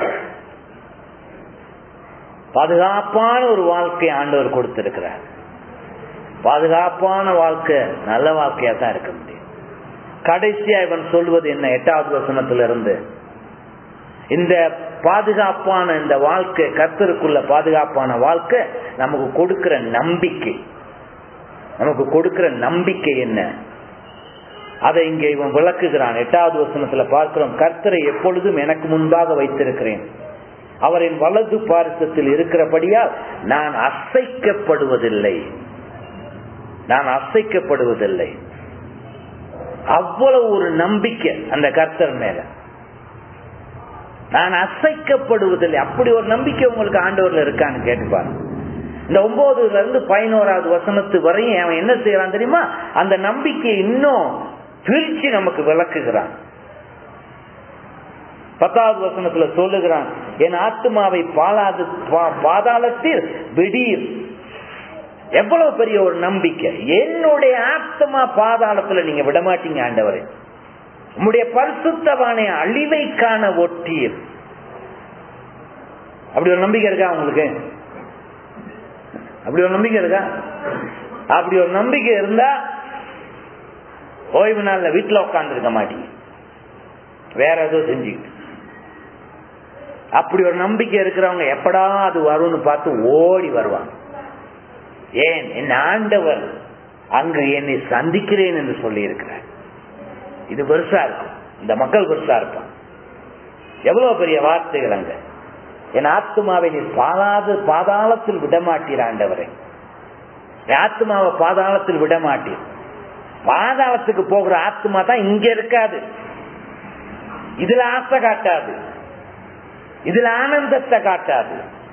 பாதுகாப்பான ஒரு வாழ்க்கை ஆண்டவர் கொடுத்திருக்கிறார் பாதுகாப்பான வாழ்க்கை நல்ல வாழ்க்கையா தான் இருக்க முடியும் கடைசியா இவன் சொல்வது என்ன எட்டாவது வசனத்திலிருந்து இந்த பாதுகாப்பான இந்த வாழ்க்கை கர்த்தருக்குள்ள பாதுகாப்பான வாழ்க்கை நமக்கு கொடுக்கிற நம்பிக்கை நமக்கு கொடுக்கிற நம்பிக்கை என்ன அதை இங்க இவன் விளக்குகிறான் எட்டாவது வசனத்துல பார்க்கிறோம் கர்த்தரை எப்பொழுதும் எனக்கு முன்பாக வைத்திருக்கிறேன் அவரின் வலது பாரிசத்தில் இருக்கிறபடியால் நான் அசைக்கப்படுவதில்லை நான் அசைக்கப்படுவதில்லை அவ்வளவு ஒரு நம்பிக்கை அந்த கர்த்தர் மேல நான் அசைக்கப்படுவதில்லை அப்படி ஒரு நம்பிக்கை உங்களுக்கு ஆண்டவர்ல இருக்கான்னு கேட்டுப்பாரு இந்த ஒன்பதுல இருந்து பதினோராவது வசனத்து வரையும் அவன் என்ன செய்யறான் தெரியுமா அந்த நம்பிக்கையை இன்னும் பிரிச்சு நமக்கு விளக்குகிறான் பத்தாவது வசனத்துல சொல்லுகிறான் என் ஆத்மாவை பாலாது பாதாளத்தில் திடீர் எவ்வளவு பெரிய ஒரு நம்பிக்கை என்னுடைய ஆத்மா பாதாளத்துல நீங்க விடமாட்டீங்க ஆண்டவரே உம்முடைய பரிசுத்தவானை அழிவை காண ஒட்டீர் அப்படி ஒரு நம்பிக்கை இருக்கா உங்களுக்கு அப்படி ஒரு நம்பிக்கை இருக்கா அப்படி ஒரு நம்பிக்கை இருந்தா ஓய்வு நாள்ல வீட்டுல உட்கார்ந்து இருக்க மாட்டீங்க வேற ஏதோ செஞ்சுக்கிட்டு அப்படி ஒரு நம்பிக்கை இருக்கிறவங்க எப்படா அது வரும்னு பார்த்து ஓடி வருவாங்க ஏன் என் ஆண்டவர் அங்கு என்னை சந்திக்கிறேன் என்று சொல்லி இருக்கிறார் இது பெருசா இருக்கும் இந்த மக்கள் பெருசா இருப்பான் எவ்வளவு பெரிய வார்த்தைகள் அங்க என் ஆத்மாவை நீ பாதாது பாதாளத்தில் விடமாட்டீர் ஆண்டவரை என் ஆத்மாவை பாதாளத்தில் விடமாட்டீர் பாதாளத்துக்கு போகிற ஆத்மா தான் இங்க இருக்காது இதுல ஆசை காட்டாது இதுல ஆனந்தத்தை காட்டாது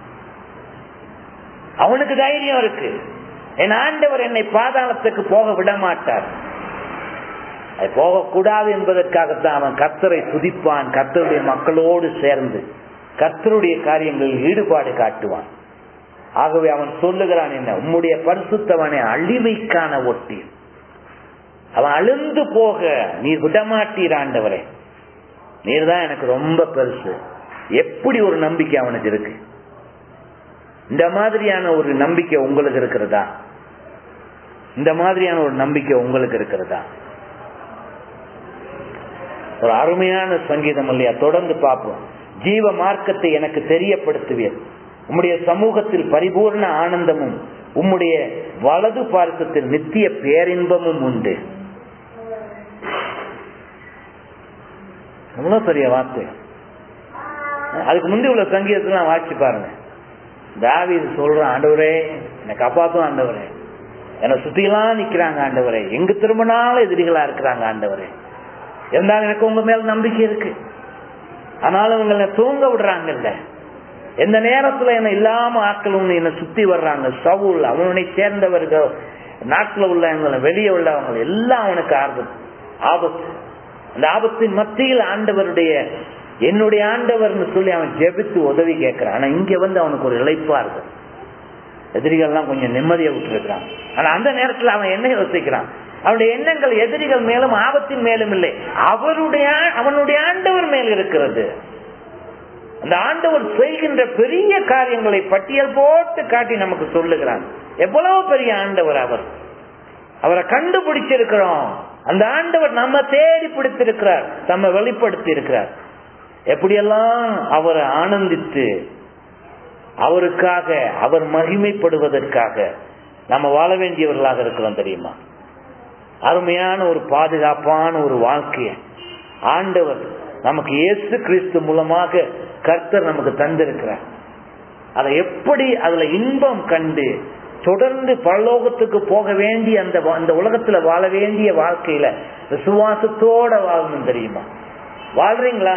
அவனுக்கு தைரியம் இருக்கு என் ஆண்டவர் என்னை பாதாளத்துக்கு போக விட மாட்டார் அது போகக்கூடாது என்பதற்காகத்தான் அவன் கத்தரை துதிப்பான் கத்தருடைய மக்களோடு சேர்ந்து கத்தருடைய காரியங்களில் ஈடுபாடு காட்டுவான் ஆகவே அவன் சொல்லுகிறான் என்ன உம்முடைய பரிசுத்தவனை அழிவைக்கான ஒட்டி அவன் அழுந்து போக நீர் விடமாட்டீர் ஆண்டவரே நீர் தான் எனக்கு ரொம்ப பெருசு எப்படி ஒரு நம்பிக்கை அவனுக்கு இருக்கு இந்த மாதிரியான ஒரு நம்பிக்கை உங்களுக்கு இருக்கிறதா இந்த மாதிரியான ஒரு நம்பிக்கை உங்களுக்கு இருக்கிறதா ஒரு அருமையான சங்கீதம் இல்லையா தொடர்ந்து பார்ப்போம் ஜீவ மார்க்கத்தை எனக்கு தெரியப்படுத்துவீர் உம்முடைய சமூகத்தில் பரிபூர்ண ஆனந்தமும் உம்முடைய வலது பார்க்கத்தில் நித்திய பேரின்பமும் உண்டு எவ்வளவு பெரிய வார்த்தை அதுக்கு முந்தி உள்ள சங்கீதத்தெல்லாம் வாட்சி பாருங்க தாவிது சொல்றான் ஆண்டவரே என்னை காப்பாத்தும் ஆண்டவரே என்னை சுத்திலாம் நிக்கிறாங்க ஆண்டவரே எங்க திரும்பினாலும் எதிரிகளா இருக்கிறாங்க ஆண்டவரே இருந்தாலும் எனக்கு உங்க மேல நம்பிக்கை இருக்கு ஆனாலும் உங்களை தூங்க விடுறாங்கல்ல எந்த நேரத்துல என்ன இல்லாம ஆட்கள் ஒண்ணு என்ன சுத்தி வர்றாங்க சவுல் அவனை சேர்ந்தவர்கள் நாட்டில் உள்ளவங்க வெளியே உள்ளவங்க எல்லாம் அவனுக்கு ஆபத்து ஆபத்து அந்த ஆபத்தின் மத்தியில் ஆண்டவருடைய என்னுடைய ஆண்டவர்னு சொல்லி அவன் ஜெபித்து உதவி கேட்கிறான் ஆனா இங்க வந்து அவனுக்கு ஒரு இழைப்பா இருக்கு எதிரிகள்லாம் கொஞ்சம் நிம்மதியை விட்டுருக்கிறான் ஆனா அந்த நேரத்துல அவன் என்ன யோசிக்கிறான் அவனுடைய எண்ணங்கள் எதிரிகள் மேலும் ஆபத்தின் மேலும் இல்லை அவருடைய அவனுடைய ஆண்டவர் மேல் இருக்கிறது அந்த ஆண்டவர் செய்கின்ற பெரிய காரியங்களை பட்டியல் போட்டு காட்டி நமக்கு சொல்லுகிறான் எவ்வளவு பெரிய ஆண்டவர் அவர் அவரை கண்டுபிடிச்சிருக்கிறோம் அந்த ஆண்டவர் நம்ம தேடி பிடித்திருக்கிறார் நம்ம வெளிப்படுத்தி இருக்கிறார் எப்படியெல்லாம் அவரை ஆனந்தித்து அவருக்காக அவர் மகிமைப்படுவதற்காக நம்ம வாழ வேண்டியவர்களாக இருக்கிறோம் தெரியுமா அருமையான ஒரு பாதுகாப்பான ஒரு வாழ்க்கைய ஆண்டவர் நமக்கு இயேசு கிறிஸ்து மூலமாக கர்த்தர் நமக்கு தந்திருக்கிறார் அதை எப்படி அதுல இன்பம் கண்டு தொடர்ந்து பரலோகத்துக்கு போக வேண்டிய அந்த அந்த உலகத்துல வாழ வேண்டிய வாழ்க்கையில விசுவாசத்தோட வாழணும் தெரியுமா வாழ்றீங்களா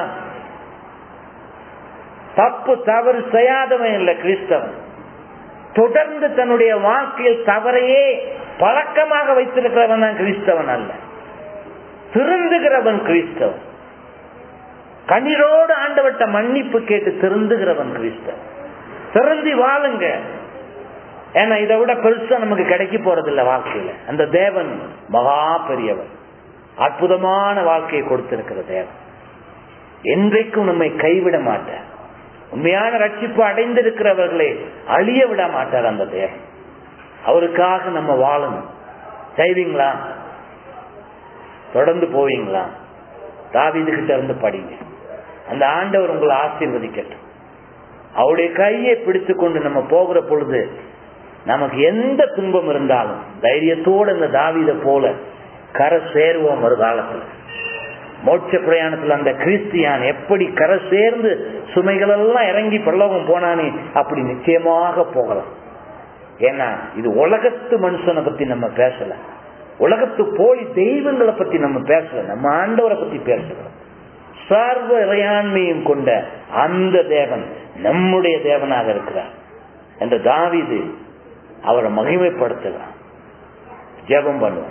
தப்பு தவறு செய்யாதவன் இல்ல கிறிஸ்தவன் தொடர்ந்து தன்னுடைய வாழ்க்கையில் தவறையே பழக்கமாக வைத்திருக்கிறவன் தான் கிறிஸ்தவன் அல்ல திருந்துகிறவன் கிறிஸ்தவன் கண்ணீரோடு ஆண்டவட்ட மன்னிப்பு கேட்டு திருந்துகிறவன் கிறிஸ்தவன் திருந்தி வாழுங்க ஏன்னா இதை விட பெருசா நமக்கு கிடைக்க போறது இல்ல வாழ்க்கையில அந்த தேவன் மகா பெரியவன் அற்புதமான வாழ்க்கையை கொடுத்திருக்கிற தேவன் என்றைக்கும் நம்மை கைவிட மாட்டார் உண்மையான ரட்சிப்பு அடைந்திருக்கிறவர்களை அழிய விட மாட்டார் அந்த தேவன் அவருக்காக நம்ம வாழணும் செய்வீங்களா தொடர்ந்து போவீங்களா தாவிது கிட்ட இருந்து படிங்க அந்த ஆண்டவர் உங்களை ஆசீர்வதிக்கட்டும் அவருடைய கையை பிடித்து கொண்டு நம்ம போகிற பொழுது நமக்கு எந்த துன்பம் இருந்தாலும் தைரியத்தோடு இந்த தாவித போல கரை சேருவோம் ஒரு காலத்துல மோட்ச பிரயாணத்துல அந்த கிறிஸ்தியான் எப்படி கரை சேர்ந்து சுமைகள் எல்லாம் இறங்கி பல்லவம் போனானே அப்படி நிச்சயமாக போகலாம் ஏன்னா இது உலகத்து மனுஷனை பத்தி நம்ம பேசல உலகத்து போலி தெய்வங்களை பத்தி நம்ம பேசல நம்ம ஆண்டவரை பத்தி பேசுறோம் சர்வ இறையாண்மையும் கொண்ட அந்த தேவன் நம்முடைய தேவனாக இருக்கிறார் என்ற தாவிது அவரை மகிமைப்படுத்துகிறான் ஜெபம் பண்ணுவான்